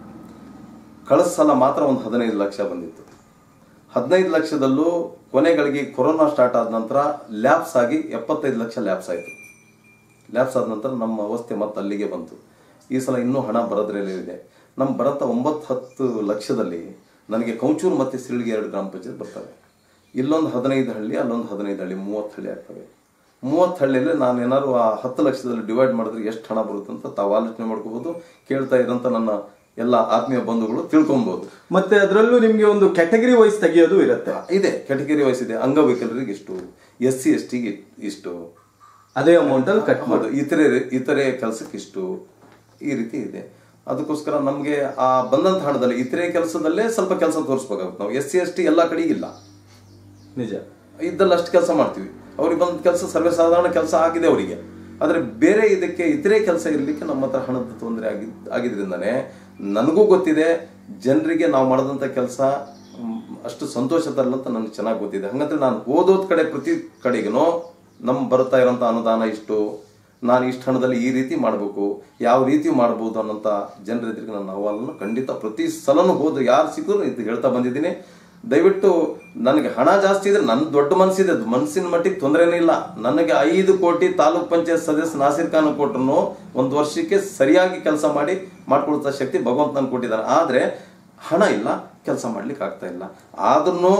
ಕಳೆದ ಸಲ ಮಾತ್ರ ಒಂದು ಹದಿನೈದು ಲಕ್ಷ ಬಂದಿತ್ತು ಹದಿನೈದು ಲಕ್ಷದಲ್ಲೂ ಕೊನೆಗಳಿಗೆ ಕೊರೋನಾ ಸ್ಟಾರ್ಟ್ ಆದ ನಂತರ ಲ್ಯಾಬ್ಸ್ ಆಗಿ ಎಪ್ಪತ್ತೈದು ಲಕ್ಷ ಲ್ಯಾಬ್ಸ್ ಆಯಿತು ಲ್ಯಾಬ್ಸ್ ಆದ ನಂತರ ನಮ್ಮ ಅವಸ್ಥೆ ಮತ್ತೆ ಅಲ್ಲಿಗೆ ಬಂತು ಈ ಸಲ ಇನ್ನೂ ಹಣ ಬರೋದ್ರಲ್ಲಿ ಇದೆ ನಮ್ಮ ಬರಂತ ಒಂಬತ್ತು ಹತ್ತು ಲಕ್ಷದಲ್ಲಿ ನನಗೆ ಕೌಚೂರು ಮತ್ತು ಸಿಳ್ಗಿ ಎರಡು ಗ್ರಾಮ ಪಂಚಾಯತ್ ಬರ್ತವೆ ಇಲ್ಲೊಂದು ಹದಿನೈದು ಹಳ್ಳಿ ಅಲ್ಲೊಂದು ಹದಿನೈದು ಹಳ್ಳಿ ಮೂವತ್ತು ಹಳ್ಳಿ ಆಗ್ತವೆ ಮೂವತ್ತು ಹಳ್ಳಿಯಲ್ಲಿ ನಾನು ಏನಾದ್ರು ಆ ಹತ್ತು ಲಕ್ಷದಲ್ಲಿ ಡಿವೈಡ್ ಮಾಡಿದ್ರೆ ಎಷ್ಟು ಹಣ ಬರುತ್ತೆ ಅಂತ ತಾವು ಆಲೋಚನೆ ಮಾಡ್ಕೋಬಹುದು ಕೇಳ್ತಾ ಇರೋಂಥ ನನ್ನ ಎಲ್ಲ ಆತ್ಮೀಯ ಬಂಧುಗಳು ತಿಳ್ಕೊಬಹುದು ಮತ್ತೆ ಅದರಲ್ಲೂ ನಿಮ್ಗೆ ಒಂದು ಕ್ಯಾಟಗರಿ ವೈಸ್ ತೆಗೆಯೋದು ಇರುತ್ತೆ ಇದೆ ಕೆಟಗರಿ ವಯಸ್ಸಿದೆ ಅಂಗವಿಕಲರಿಗೆ ಇಷ್ಟು ಎಸ್ ಸಿ ಎಸ್ ಟಿಗೆ ಇಷ್ಟು ಅದೇ ಅಮೌಂಟ್ ಅಲ್ಲಿ ಕಟ್ ಹೌದು ಇತರೆ ಇತರೆ ಕೆಲಸಕ್ಕೆ ಇಷ್ಟು ಈ ರೀತಿ ಇದೆ ಅದಕ್ಕೋಸ್ಕರ ನಮಗೆ ಆ ಬಂದಂತ ಹಣದಲ್ಲಿ ಇತರೆ ಕೆಲಸದಲ್ಲೇ ಸ್ವಲ್ಪ ಕೆಲಸ ತೋರಿಸ್ಬೇಕಾಗುತ್ತೆ ನಾವು ಎಸ್ ಸಿ ಎಸ್ ಟಿ ಎಲ್ಲ ಕಡೆ ಇಲ್ಲ ನಿಜ ಇದ್ದಲ್ಲಿ ಅಷ್ಟು ಕೆಲಸ ಮಾಡ್ತೀವಿ ಅವ್ರಿಗೆ ಬಂದ ಕೆಲಸ ಸರ್ವೇ ಸಾಧಾರಣ ಕೆಲಸ ಆಗಿದೆ ಅವರಿಗೆ ಆದರೆ ಬೇರೆ ಇದಕ್ಕೆ ಇತರೆ ಕೆಲಸ ಇರಲಿಕ್ಕೆ ನಮ್ಮ ಹತ್ರ ಹಣದ ತೊಂದರೆ ಆಗಿ ಆಗಿದ್ರಿಂದಾನೆ ನನಗೂ ಗೊತ್ತಿದೆ ಜನರಿಗೆ ನಾವು ಮಾಡಿದಂಥ ಕೆಲಸ ಅಷ್ಟು ಸಂತೋಷ ತರಲ್ಲ ಅಂತ ನನಗೆ ಚೆನ್ನಾಗಿ ಗೊತ್ತಿದೆ ಹಂಗಂದ್ರೆ ನಾನು ಓದೋದ್ ಕಡೆ ಪ್ರತಿ ಕಡೆಗೂ ನಮ್ಮ ಬರ್ತಾ ಇರೋಂಥ ಅನುದಾನ ಇಷ್ಟು ನಾನು ಇಷ್ಟು ಹಣದಲ್ಲಿ ಈ ರೀತಿ ಮಾಡಬೇಕು ಯಾವ ರೀತಿ ಮಾಡ್ಬೋದು ಅನ್ನೋಂಥ ಜನರ ಎದುರಿಗೆ ನನ್ನ ಅಹವಾಲನ್ನು ಖಂಡಿತ ಪ್ರತಿ ಸಲನೂ ಹೋದು ಯಾರು ಸಿಕ್ಕರು ಇದು ಹೇಳ್ತಾ ಬಂದಿದ್ದೀನಿ ದಯವಿಟ್ಟು ನನಗೆ ಹಣ ಜಾಸ್ತಿ ಇದ್ರೆ ನನ್ನ ದೊಡ್ಡ ಮನಸ್ಸಿದೆ ಅದು ಮನಸ್ಸಿನ ಮಟ್ಟಿಗೆ ತೊಂದರೆನೇ ಇಲ್ಲ ನನಗೆ ಐದು ಕೋಟಿ ತಾಲೂಕ್ ಪಂಚಾಯತ್ ಸದಸ್ಯ ನಾಸಿರ್ ಖಾನ್ ಕೊಟ್ಟರು ಒಂದು ವರ್ಷಕ್ಕೆ ಸರಿಯಾಗಿ ಕೆಲಸ ಮಾಡಿ ಮಾಡ್ಕೊಳ್ತಾ ಶಕ್ತಿ ಭಗವಂತ ನನ್ಗೆ ಕೊಟ್ಟಿದ್ದಾನೆ ಆದರೆ ಹಣ ಇಲ್ಲ ಕೆಲಸ ಮಾಡ್ಲಿಕ್ಕೆ ಆಗ್ತಾ ಇಲ್ಲ ಆದ್ರೂ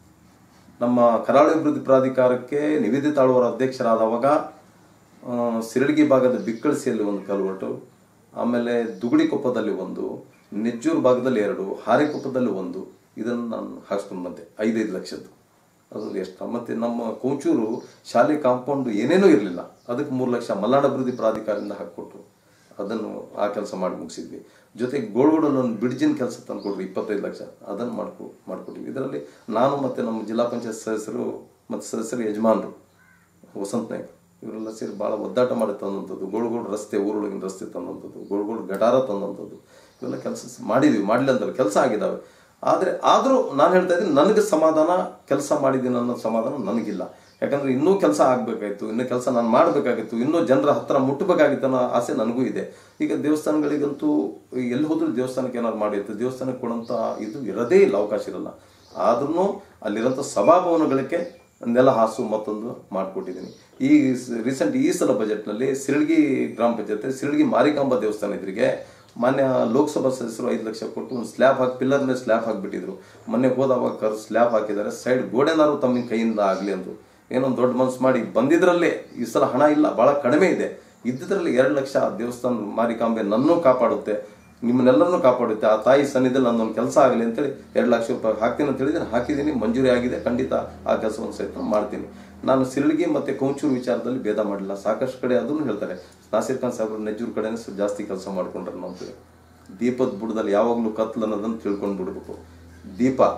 ನಮ್ಮ ಕರಾವಳಿ ಅಭಿವೃದ್ಧಿ ಪ್ರಾಧಿಕಾರಕ್ಕೆ ನಿವೇದಿತ ಆಳ್ವರ ಅಧ್ಯಕ್ಷರಾದವಾಗ ಆ, ಸಿರಳಗಿ ಭಾಗದ ಬಿಕ್ಕಳಿಸಿಯಲ್ಲಿ ಒಂದು ಕಲ್ವರ್ಟು ಆಮೇಲೆ ದುಗುಡಿಕೊಪ್ಪದಲ್ಲಿ ಒಂದು ನೆಜ್ಜೂರು ಭಾಗದಲ್ಲಿ ಎರಡು ಹಾರೆಕೊಪ್ಪದಲ್ಲಿ ಒಂದು ಇದನ್ನು ನಾನು ಹಾಕ್ಸ್ಕೊಂಡು ಬಂದೆ ಐದೈದು ಲಕ್ಷದ್ದು ಅದ್ರಲ್ಲಿ ಎಷ್ಟು ಮತ್ತೆ ನಮ್ಮ ಕೊಂಚೂರು ಶಾಲೆ ಕಾಂಪೌಂಡ್ ಏನೇನೂ ಇರಲಿಲ್ಲ ಅದಕ್ಕೆ ಮೂರು ಲಕ್ಷ ಮಲ್ನಾಡು ಅಭಿವೃದ್ಧಿ ಪ್ರಾಧಿಕಾರದಿಂದ ಹಾಕಿಕೊಟ್ರು ಅದನ್ನು ಆ ಕೆಲಸ ಮಾಡಿ ಮುಗಿಸಿದ್ವಿ ಜೊತೆಗೆ ಗೋಳ್ಗೋಡಲ್ಲಿ ಒಂದು ಬಿಡ್ಜಿನ ಕೆಲಸ ತಂದ್ಕೊಟ್ರು ಇಪ್ಪತ್ತೈದು ಲಕ್ಷ ಅದನ್ನು ಮಾಡ್ಕೊ ಮಾಡ್ಕೊಟ್ಟಿವಿ ಇದರಲ್ಲಿ ನಾನು ಮತ್ತು ನಮ್ಮ ಜಿಲ್ಲಾ ಪಂಚಾಯತ್ ಸದಸ್ಯರು ಮತ್ತು ಸದಸ್ಯರು ಯಜಮಾನರು ವಸಂತ ನಾಯ್ಕ ಇವರೆಲ್ಲ ಸೇರಿ ಭಾಳ ಒದ್ದಾಟ ಮಾಡಿ ತಂದಂಥದ್ದು ಗೋಳ್ಗೋಡು ರಸ್ತೆ ಊರೊಳಗಿನ ರಸ್ತೆ ತಂದಂಥದ್ದು ಗೋಳ್ಗೋಡು ಗಟಾರ ತಂದಂಥದ್ದು ಇವೆಲ್ಲ ಕೆಲಸ ಮಾಡಿದ್ವಿ ಮಾಡಲಿ ಅಂತಲ್ಲ ಕೆಲಸ ಆಗಿದ್ದಾವೆ ಆದರೆ ಆದರೂ ನಾನು ಹೇಳ್ತಾ ಇದ್ದೀನಿ ನನಗೆ ಸಮಾಧಾನ ಕೆಲಸ ಮಾಡಿದ್ದೀನಿ ಅನ್ನೋ ಸಮಾಧಾನ ನನಗಿಲ್ಲ ಯಾಕಂದ್ರೆ ಇನ್ನೂ ಕೆಲಸ ಆಗಬೇಕಾಗಿತ್ತು ಇನ್ನೂ ಕೆಲಸ ನಾನು ಮಾಡಬೇಕಾಗಿತ್ತು ಇನ್ನೂ ಜನರ ಹತ್ರ ಮುಟ್ಟಬೇಕಾಗಿತ್ತು ಅನ್ನೋ ಆಸೆ ನನಗೂ ಇದೆ ಈಗ ದೇವಸ್ಥಾನಗಳಿಗಂತೂ ಎಲ್ಲಿ ಹೋದ್ರೂ ದೇವಸ್ಥಾನಕ್ಕೆ ಏನಾದ್ರು ಮಾಡಿತ್ತು ದೇವಸ್ಥಾನಕ್ಕೆ ಕೊಡೋಂಥ ಇದು ಇರೋದೇ ಇಲ್ಲ ಅವಕಾಶ ಇರಲ್ಲ ಆದ್ರೂ ಅಲ್ಲಿರೋಂಥ ಸಭಾಭವನಗಳಿಗೆ ನೆಲ ಹಾಸು ಮತ್ತೊಂದು ಮಾಡಿಕೊಟ್ಟಿದ್ದೀನಿ ಈ ರೀಸೆಂಟ್ ಈ ಸಲ ಬಜೆಟ್ನಲ್ಲಿ ಸಿರಳ್ಗಿ ಗ್ರಾಮ ಪಂಚಾಯತ್ ಸಿರಳ್ಗಿ ಮಾರಿಕಾಂಬ ದೇವಸ್ಥಾನ ಎದುರಿಗೆ ಮಾನ್ಯ ಲೋಕಸಭಾ ಸದಸ್ಯರು ಐದು ಲಕ್ಷ ಕೊಟ್ಟು ಒಂದು ಸ್ಲ್ಯಾಬ್ ಹಾಕಿ ಪಿಲ್ಲರ್ ಮೇಲೆ ಸ್ಲ್ಯಾಬ್ ಹಾಕಿಬಿಟ್ಟಿದ್ರು ಮೊನ್ನೆ ಹೋದವಾಗ ಕರ್ ಸ್ಲ್ಯಾಬ್ ಹಾಕಿದ್ದಾರೆ ಸೈಡ್ ಗೋಡೆನಾರು ತಮ್ಮ ಕೈಯಿಂದ ಆಗಲಿ ಅಂತ ಏನೊಂದು ದೊಡ್ಡ ಮನಸ್ಸು ಮಾಡಿ ಬಂದಿದ್ರಲ್ಲೇ ಈ ಸಲ ಹಣ ಇಲ್ಲ ಬಹಳ ಕಡಿಮೆ ಇದೆ ಇದ್ದಿದ್ರಲ್ಲಿ ಎರಡು ಲಕ್ಷ ಆ ದೇವಸ್ಥಾನ ಮಾರಿಕಾಂಬೆ ನನ್ನೂ ಕಾಪಾಡುತ್ತೆ ನಿಮ್ಮನ್ನೆಲ್ಲರನ್ನೂ ಕಾಪಾಡುತ್ತೆ ಆ ತಾಯಿ ಸನ್ನಿಧಿಯಲ್ಲಿ ನನ್ನೊಂದು ಕೆಲಸ ಆಗಲಿ ಅಂತೇಳಿ ಎರಡು ಲಕ್ಷ ರೂಪಾಯಿ ಹಾಕ್ತೀನಿ ಅಂತ ಹೇಳಿದ್ರೆ ಹಾಕಿದ್ದೀನಿ ಮಂಜೂರಿ ಆಗಿದೆ ಖಂಡಿತ ಆ ಕೆಲಸವನ್ನು ಸಹಿತ ಮಾಡ್ತೀನಿ ನಾನು ಸಿರಳಗಿ ಮತ್ತೆ ಕೌಚೂರು ವಿಚಾರದಲ್ಲಿ ಭೇದ ಮಾಡಿಲ್ಲ ಸಾಕಷ್ಟು ಕಡೆ ಅದನ್ನು ಹೇಳ್ತಾರೆ ನಾಸಿರ್ ಖಾನ್ ಸಾಹೇಬ್ರು ನೆಜ್ಜೂರು ಕಡೆನೇ ಸ್ವಲ್ಪ ಜಾಸ್ತಿ ಕೆಲಸ ಮಾಡ್ಕೊಂಡ್ರು ಅಂತೇಳಿ ದೀಪದ ಬುಡದಲ್ಲಿ ಯಾವಾಗಲೂ ಕತ್ಲು ಅನ್ನೋದನ್ನು ತಿಳ್ಕೊಂಡು ಬಿಡ್ಬೇಕು ದೀಪ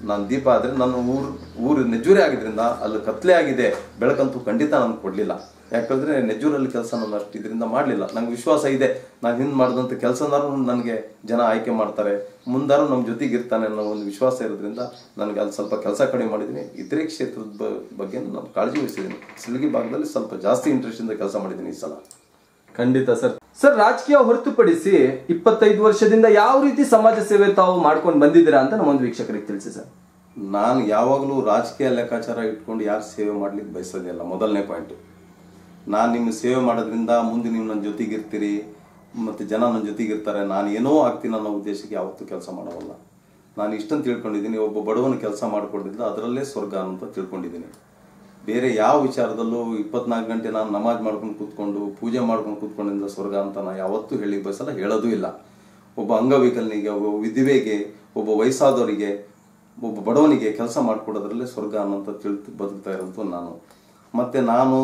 ನಾನು ದೀಪ ಆದರೆ ನನ್ನ ಊರು ಊರು ನೆಜ್ಜೂರಿ ಆಗಿದ್ರಿಂದ ಅಲ್ಲಿ ಕತ್ಲೆ ಆಗಿದೆ ಬೆಳಕಂತೂ ಖಂಡಿತ ನಾನು ಕೊಡಲಿಲ್ಲ ಯಾಕಂದ್ರೆ ನೆಜ್ಜೂರಲ್ಲಿ ಕೆಲಸ ನಾನು ಅಷ್ಟು ಇದರಿಂದ ಮಾಡಲಿಲ್ಲ ನಂಗೆ ವಿಶ್ವಾಸ ಇದೆ ನಾನು ಹಿಂದೆ ಮಾಡಿದಂಥ ಕೆಲಸನಾರು ನನಗೆ ಜನ ಆಯ್ಕೆ ಮಾಡ್ತಾರೆ ಮುಂದಾರು ನಮ್ಮ ಜೊತೆಗೆ ಇರ್ತಾನೆ ಅನ್ನೋ ಒಂದು ವಿಶ್ವಾಸ ಇರೋದ್ರಿಂದ ನನಗೆ ಅಲ್ಲಿ ಸ್ವಲ್ಪ ಕೆಲಸ ಕಡಿಮೆ ಮಾಡಿದ್ದೀನಿ ಇತರೆ ಕ್ಷೇತ್ರದ ಬ- ಬಗ್ಗೆ ನಾನು ಕಾಳಜಿ ವಹಿಸಿದ್ದೀನಿ ಸಿಲ್ಗಿ ಭಾಗದಲ್ಲಿ ಸ್ವಲ್ಪ ಜಾಸ್ತಿ ಇಂಟ್ರೆಸ್ಟಿಂದ ಕೆಲಸ ಮಾಡಿದ್ದೀನಿ ಈ ಸಲ ಖಂಡಿತ ಸರ್ ಸರ್ ರಾಜಕೀಯ ಹೊರತುಪಡಿಸಿ ಇಪ್ಪತ್ತೈದು ವರ್ಷದಿಂದ ಯಾವ ರೀತಿ ಸಮಾಜ ಸೇವೆ ತಾವು ಮಾಡ್ಕೊಂಡು ಬಂದಿದ್ದೀರಾ ಅಂತ ನಮ್ಮೊಂದು ವೀಕ್ಷಕರಿಗೆ ತಿಳಿಸಿ ಸರ್ ನಾನು ಯಾವಾಗಲೂ ರಾಜಕೀಯ ಲೆಕ್ಕಾಚಾರ ಇಟ್ಕೊಂಡು ಯಾರು ಸೇವೆ ಮಾಡ್ಲಿಕ್ಕೆ ಬಯಸೋದಿಲ್ಲ ಮೊದಲನೇ ಪಾಯಿಂಟ್ ನಾನು ನಿಮ್ಮ ಸೇವೆ ಮಾಡೋದ್ರಿಂದ ಮುಂದೆ ನೀವು ನನ್ನ ಜೊತೆಗಿರ್ತೀರಿ ಮತ್ತು ಜನ ನನ್ನ ಜೊತೆಗಿರ್ತಾರೆ ನಾನು ಏನೋ ಆಗ್ತೀನಿ ಅನ್ನೋ ಉದ್ದೇಶಕ್ಕೆ ಯಾವತ್ತೂ ಕೆಲಸ ಮಾಡೋವಲ್ಲ ನಾನು ಇಷ್ಟನ್ನು ತಿಳ್ಕೊಂಡಿದ್ದೀನಿ ಒಬ್ಬ ಬಡವನ ಕೆಲಸ ಮಾಡಿಕೊಂಡಿದ್ದ ಅದರಲ್ಲೇ ಸ್ವರ್ಗ ಅಂತ ತಿಳ್ಕೊಂಡಿದ್ದೀನಿ ಬೇರೆ ಯಾವ ವಿಚಾರದಲ್ಲೂ ಇಪ್ಪತ್ನಾಲ್ಕು ಗಂಟೆ ನಾನು ನಮಾಜ್ ಮಾಡ್ಕೊಂಡು ಕೂತ್ಕೊಂಡು ಪೂಜೆ ಮಾಡ್ಕೊಂಡು ಕೂತ್ಕೊಂಡಿದ್ದ ಸ್ವರ್ಗ ಅಂತ ನಾನು ಯಾವತ್ತೂ ಹೇಳಿ ಬಯಸಲ್ಲ ಹೇಳೋದೂ ಇಲ್ಲ ಒಬ್ಬ ಅಂಗವಿಕಲನಿಗೆ ಒಬ್ಬ ವಿಧವೆಗೆ ಒಬ್ಬ ವಯಸ್ಸಾದವರಿಗೆ ಒಬ್ಬ ಬಡವನಿಗೆ ಕೆಲಸ ಮಾಡಿಕೊಡೋದ್ರಲ್ಲೇ ಸ್ವರ್ಗ ಅನ್ನೋಂಥ ತಿಳಿದು ಬದುಕ್ತಾ ಇರೋದು ನಾನು ಮತ್ತೆ ನಾನು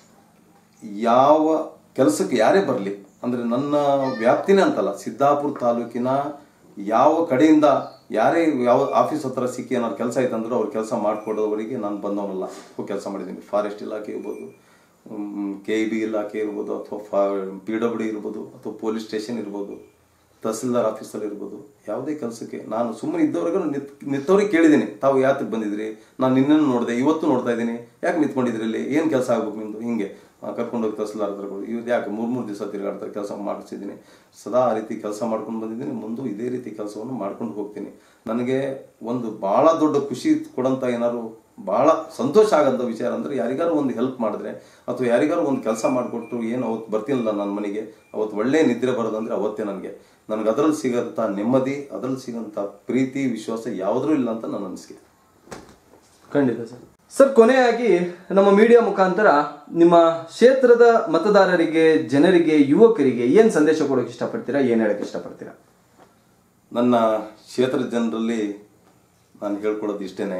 ಯಾವ ಕೆಲಸಕ್ಕೆ ಯಾರೇ ಬರಲಿ ಅಂದ್ರೆ ನನ್ನ ವ್ಯಾಪ್ತಿನೇ ಅಂತಲ್ಲ ಸಿದ್ದಾಪುರ ತಾಲೂಕಿನ ಯಾವ ಕಡೆಯಿಂದ ಯಾರೇ ಯಾವ ಆಫೀಸ್ ಹತ್ರ ಸಿಕ್ಕಿ ಏನಾದ್ರು ಕೆಲಸ ಆಯ್ತಂದ್ರೆ ಅವ್ರು ಕೆಲಸ ಮಾಡಿಕೊಡೋವರಿಗೆ ನಾನು ಬಂದವನಲ್ಲ ಕೆಲಸ ಮಾಡಿದ್ದೀನಿ ಫಾರೆಸ್ಟ್ ಇಲಾಖೆ ಇರ್ಬೋದು ಕೆ ಇ ಬಿ ಇಲಾಖೆ ಇರ್ಬೋದು ಅಥವಾ ಫಾ ಪಿ ಡಬ್ಲ್ಯೂ ಡಿ ಇರ್ಬೋದು ಅಥವಾ ಪೊಲೀಸ್ ಸ್ಟೇಷನ್ ಇರ್ಬೋದು ತಹಸೀಲ್ದಾರ್ ಆಫೀಸಲ್ಲಿ ಇರ್ಬೋದು ಯಾವುದೇ ಕೆಲಸಕ್ಕೆ ನಾನು ಸುಮ್ಮನೆ ಇದ್ದವ್ರಿಗೂ ನಿತ್ ನಿಂತವ್ರಿಗೆ ಕೇಳಿದ್ದೀನಿ ತಾವು ಯಾತಕ್ಕೆ ಬಂದಿದ್ರಿ ನಾನು ನಿನ್ನೆನೂ ನೋಡಿದೆ ಇವತ್ತು ನೋಡ್ತಾ ಇದ್ದೀನಿ ಯಾಕೆ ನಿಂತ್ಕೊಂಡಿದ್ರಿ ಇಲ್ಲಿ ಏನು ಕೆಲಸ ಆಗ್ಬೇಕು ನಿಮ್ದು ಹಿಂಗೆ ಆ, ಕರ್ಕೊಂಡೋಗಿ ತಹಸೀಲ್ದಾರ್ ಹತ್ರ ಕೊಡಿ ಇವ್ರು ಯಾಕೆ ಮೂರು ಮೂರು ದಿವಸ ತಿರುಗಾಡ್ತಾರೆ ಕೆಲಸ ಮಾಡಿಸಿದ್ದೀನಿ ಸದಾ ಆ ರೀತಿ ಕೆಲಸ ಮಾಡ್ಕೊಂಡು ಬಂದಿದ್ದೀನಿ ಮುಂದೆ ಇದೇ ರೀತಿ ಕೆಲಸವನ್ನು ಮಾಡ್ಕೊಂಡು ಹೋಗ್ತೀನಿ ನನಗೆ ಒಂದು ಭಾಳ ದೊಡ್ಡ ಖುಷಿ ಕೊಡಂತ ಏನಾದ್ರು ಭಾಳ ಸಂತೋಷ ಆಗಂತ ವಿಚಾರ ಅಂದ್ರೆ ಯಾರಿಗಾರು ಒಂದು ಹೆಲ್ಪ್ ಮಾಡಿದ್ರೆ ಅಥವಾ ಯಾರಿಗಾರು ಒಂದು ಕೆಲಸ ಮಾಡಿಕೊಟ್ಟು ಏನು ಅವತ್ತು ಬರ್ತಿಲ್ಲ ನನ್ನ ಮನೆಗೆ ಅವತ್ತು ಒಳ್ಳೆ ನಿದ್ರೆ ಬರೋದಂದ್ರೆ ಅವತ್ತೇ ನನಗೆ ನನಗೆ ಅದರಲ್ಲಿ ಸಿಗಂತ ನೆಮ್ಮದಿ ಅದರಲ್ಲಿ ಸಿಗಂತ ಪ್ರೀತಿ ವಿಶ್ವಾಸ ಯಾವುದೂ ಇಲ್ಲ ಅಂತ ನನ್ನ ಅನಿಸಿಕೆ ಖಂಡಿತ ಸರ್ ಸರ್ ಕೊನೆಯಾಗಿ ನಮ್ಮ ಮೀಡಿಯಾ ಮುಖಾಂತರ ನಿಮ್ಮ ಕ್ಷೇತ್ರದ ಮತದಾರರಿಗೆ ಜನರಿಗೆ ಯುವಕರಿಗೆ ಏನ್ ಸಂದೇಶ ಕೊಡೋಕೆ ಇಷ್ಟಪಡ್ತೀರಾ ಏನ್ ಹೇಳಕ್ ಇಷ್ಟಪಡ್ತೀರಾ ನನ್ನ ಕ್ಷೇತ್ರದ ಜನರಲ್ಲಿ ನಾನು ಹೇಳ್ಕೊಳ್ಳೋದು ಇಷ್ಟೇನೆ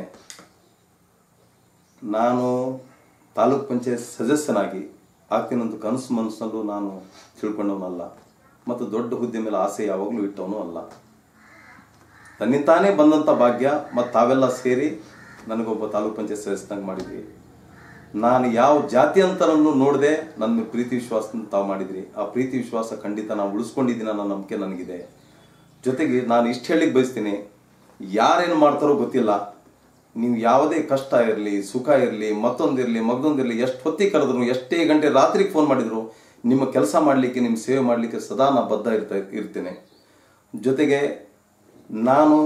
ನಾನು ತಾಲೂಕ್ ಪಂಚಾಯತ್ ಸದಸ್ಯನಾಗಿ ಆಗ್ತೀನಂತ ಕನಸು ಮನಸ್ಸಿನಲ್ಲೂ ನಾನು ತಿಳ್ಕೊಂಡವನಲ್ಲ ಮತ್ತು ದೊಡ್ಡ ಹುದ್ದೆ ಮೇಲೆ ಆಸೆ ಯಾವಾಗಲೂ ಇಟ್ಟವನು ಅಲ್ಲ ತನ್ನಿಂತಾನೇ ಬಂದಂಥ ಭಾಗ್ಯ ಮತ್ತು ತಾವೆಲ್ಲ ಸೇರಿ ನನಗೊಬ್ಬ ತಾಲೂಕ್ ಪಂಚಾಯತ್ ಸದಸ್ಯನಾಗಿ ಮಾಡಿದ್ವಿ ನಾನು ಯಾವ ಜಾತಿ ಅಂತರನ್ನು ನೋಡದೆ ನನ್ನ ಪ್ರೀತಿ ವಿಶ್ವಾಸ ತಾವು ಮಾಡಿದ್ರಿ ಆ ಪ್ರೀತಿ ವಿಶ್ವಾಸ ಖಂಡಿತ ನಾವು ಉಳಿಸ್ಕೊಂಡಿದ್ದೀನಿ ಅನ್ನೋ ನಂಬಿಕೆ ನನಗಿದೆ ಜೊತೆಗೆ ನಾನು ಇಷ್ಟು ಹೇಳಿಕ್ ಬಯಸ್ತೀನಿ ಯಾರೇನು ಮಾಡ್ತಾರೋ ಗೊತ್ತಿಲ್ಲ ನೀವು ಯಾವುದೇ ಕಷ್ಟ ಇರಲಿ ಸುಖ ಇರಲಿ ಮತ್ತೊಂದಿರಲಿ ಮಗದೊಂದಿರಲಿ ಎಷ್ಟು ಹೊತ್ತಿಗೆ ಕರೆದ್ರು ಎಷ್ಟೇ ಗಂಟೆ ರಾತ್ರಿಗೆ ಫೋನ್ ಮಾಡಿದ್ರು ನಿಮ್ಮ ಕೆಲಸ ಮಾಡಲಿಕ್ಕೆ ನಿಮ್ಮ ಸೇವೆ ಮಾಡಲಿಕ್ಕೆ ಸದಾ ನಾ ಬದ್ಧ ಇರ್ತಾ ಇರ್ತೇನೆ ಜೊತೆಗೆ ನಾನು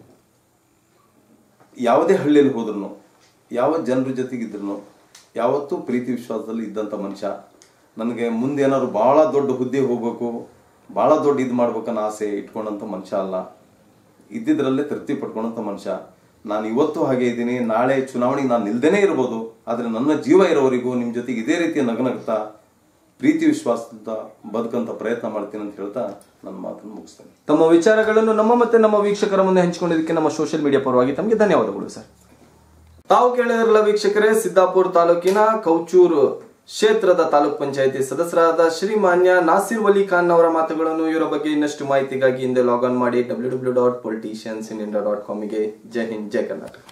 ಯಾವುದೇ ಹಳ್ಳಿಯಲ್ಲಿ ಹೋದ್ರು ಯಾವ ಜನರ ಜೊತೆಗಿದ್ರು ಯಾವತ್ತೂ ಪ್ರೀತಿ ವಿಶ್ವಾಸದಲ್ಲಿ ಇದ್ದಂಥ ಮನುಷ್ಯ ನನಗೆ ಮುಂದೆ ಏನಾದ್ರು ಭಾಳ ದೊಡ್ಡ ಹುದ್ದೆ ಹೋಗ್ಬೇಕು ಭಾಳ ದೊಡ್ಡ ಇದು ಮಾಡ್ಬೇಕನ್ನೋ ಆಸೆ ಇಟ್ಕೊಂಡಂಥ ಮನುಷ್ಯ ಅಲ್ಲ ಇದ್ದಿದ್ರಲ್ಲೇ ತೃಪ್ತಿ ಪಡ್ಕೊಂಡಂಥ ಮನುಷ್ಯ ನಾನು ಇವತ್ತು ಹಾಗೆ ಇದ್ದೀನಿ ನಾಳೆ ಚುನಾವಣೆಗೆ ನಾನು ನಿಲ್ದೇನೆ ಇರ್ಬೋದು ಆದರೆ ನನ್ನ ಜೀವ ಇರೋವರೆಗೂ ನಿಮ್ಮ ಜೊತೆಗೆ ಇದೇ ರೀತಿಯ ನಗನಗ್ತಾ ಪ್ರೀತಿ ವಿಶ್ವಾಸದಿಂದ ಬದುಕಂತ ಪ್ರಯತ್ನ ಮಾಡ್ತೀನಿ ಅಂತ ಹೇಳ್ತಾ ನನ್ನ ಮಾತನ್ನು ಮುಗಿಸ್ತೇನೆ ತಮ್ಮ ವಿಚಾರಗಳನ್ನು ನಮ್ಮ ಮತ್ತೆ ನಮ್ಮ ವೀಕ್ಷಕರ ಮುಂದೆ ಹಂಚಿಕೊಂಡಿದ್ದಕ್ಕೆ ನಮ್ಮ ಸೋಷಿಯಲ್ ಮೀಡಿಯಾ ಪರವಾಗಿ ತಮಗೆ ಧನ್ಯವಾದಗಳು ಸರ್ ತಾವು ಕೇಳಿದ್ರಲ್ಲ ವೀಕ್ಷಕರೇ ಸಿದ್ದಾಪುರ ತಾಲೂಕಿನ ಕೌಚೂರು ಕ್ಷೇತ್ರದ ತಾಲೂಕ್ ಪಂಚಾಯತಿ ಸದಸ್ಯರಾದ ಶ್ರೀಮಾನ್ಯ ನಾಸಿರ್ ವಲಿ ಖಾನ್ ಅವರ ಮಾತುಗಳನ್ನು ಇವರ ಬಗ್ಗೆ ಇನ್ನಷ್ಟು ಮಾಹಿತಿಗಾಗಿ ಹಿಂದೆ ಲಾಗ್ ಆನ್ ಮಾಡಿ W W dot politicians in India dot ಕಾಮಿಗೆ ಜೈ ಹಿಂದ್ ಜೈ ಕರ್ನಾಟಕ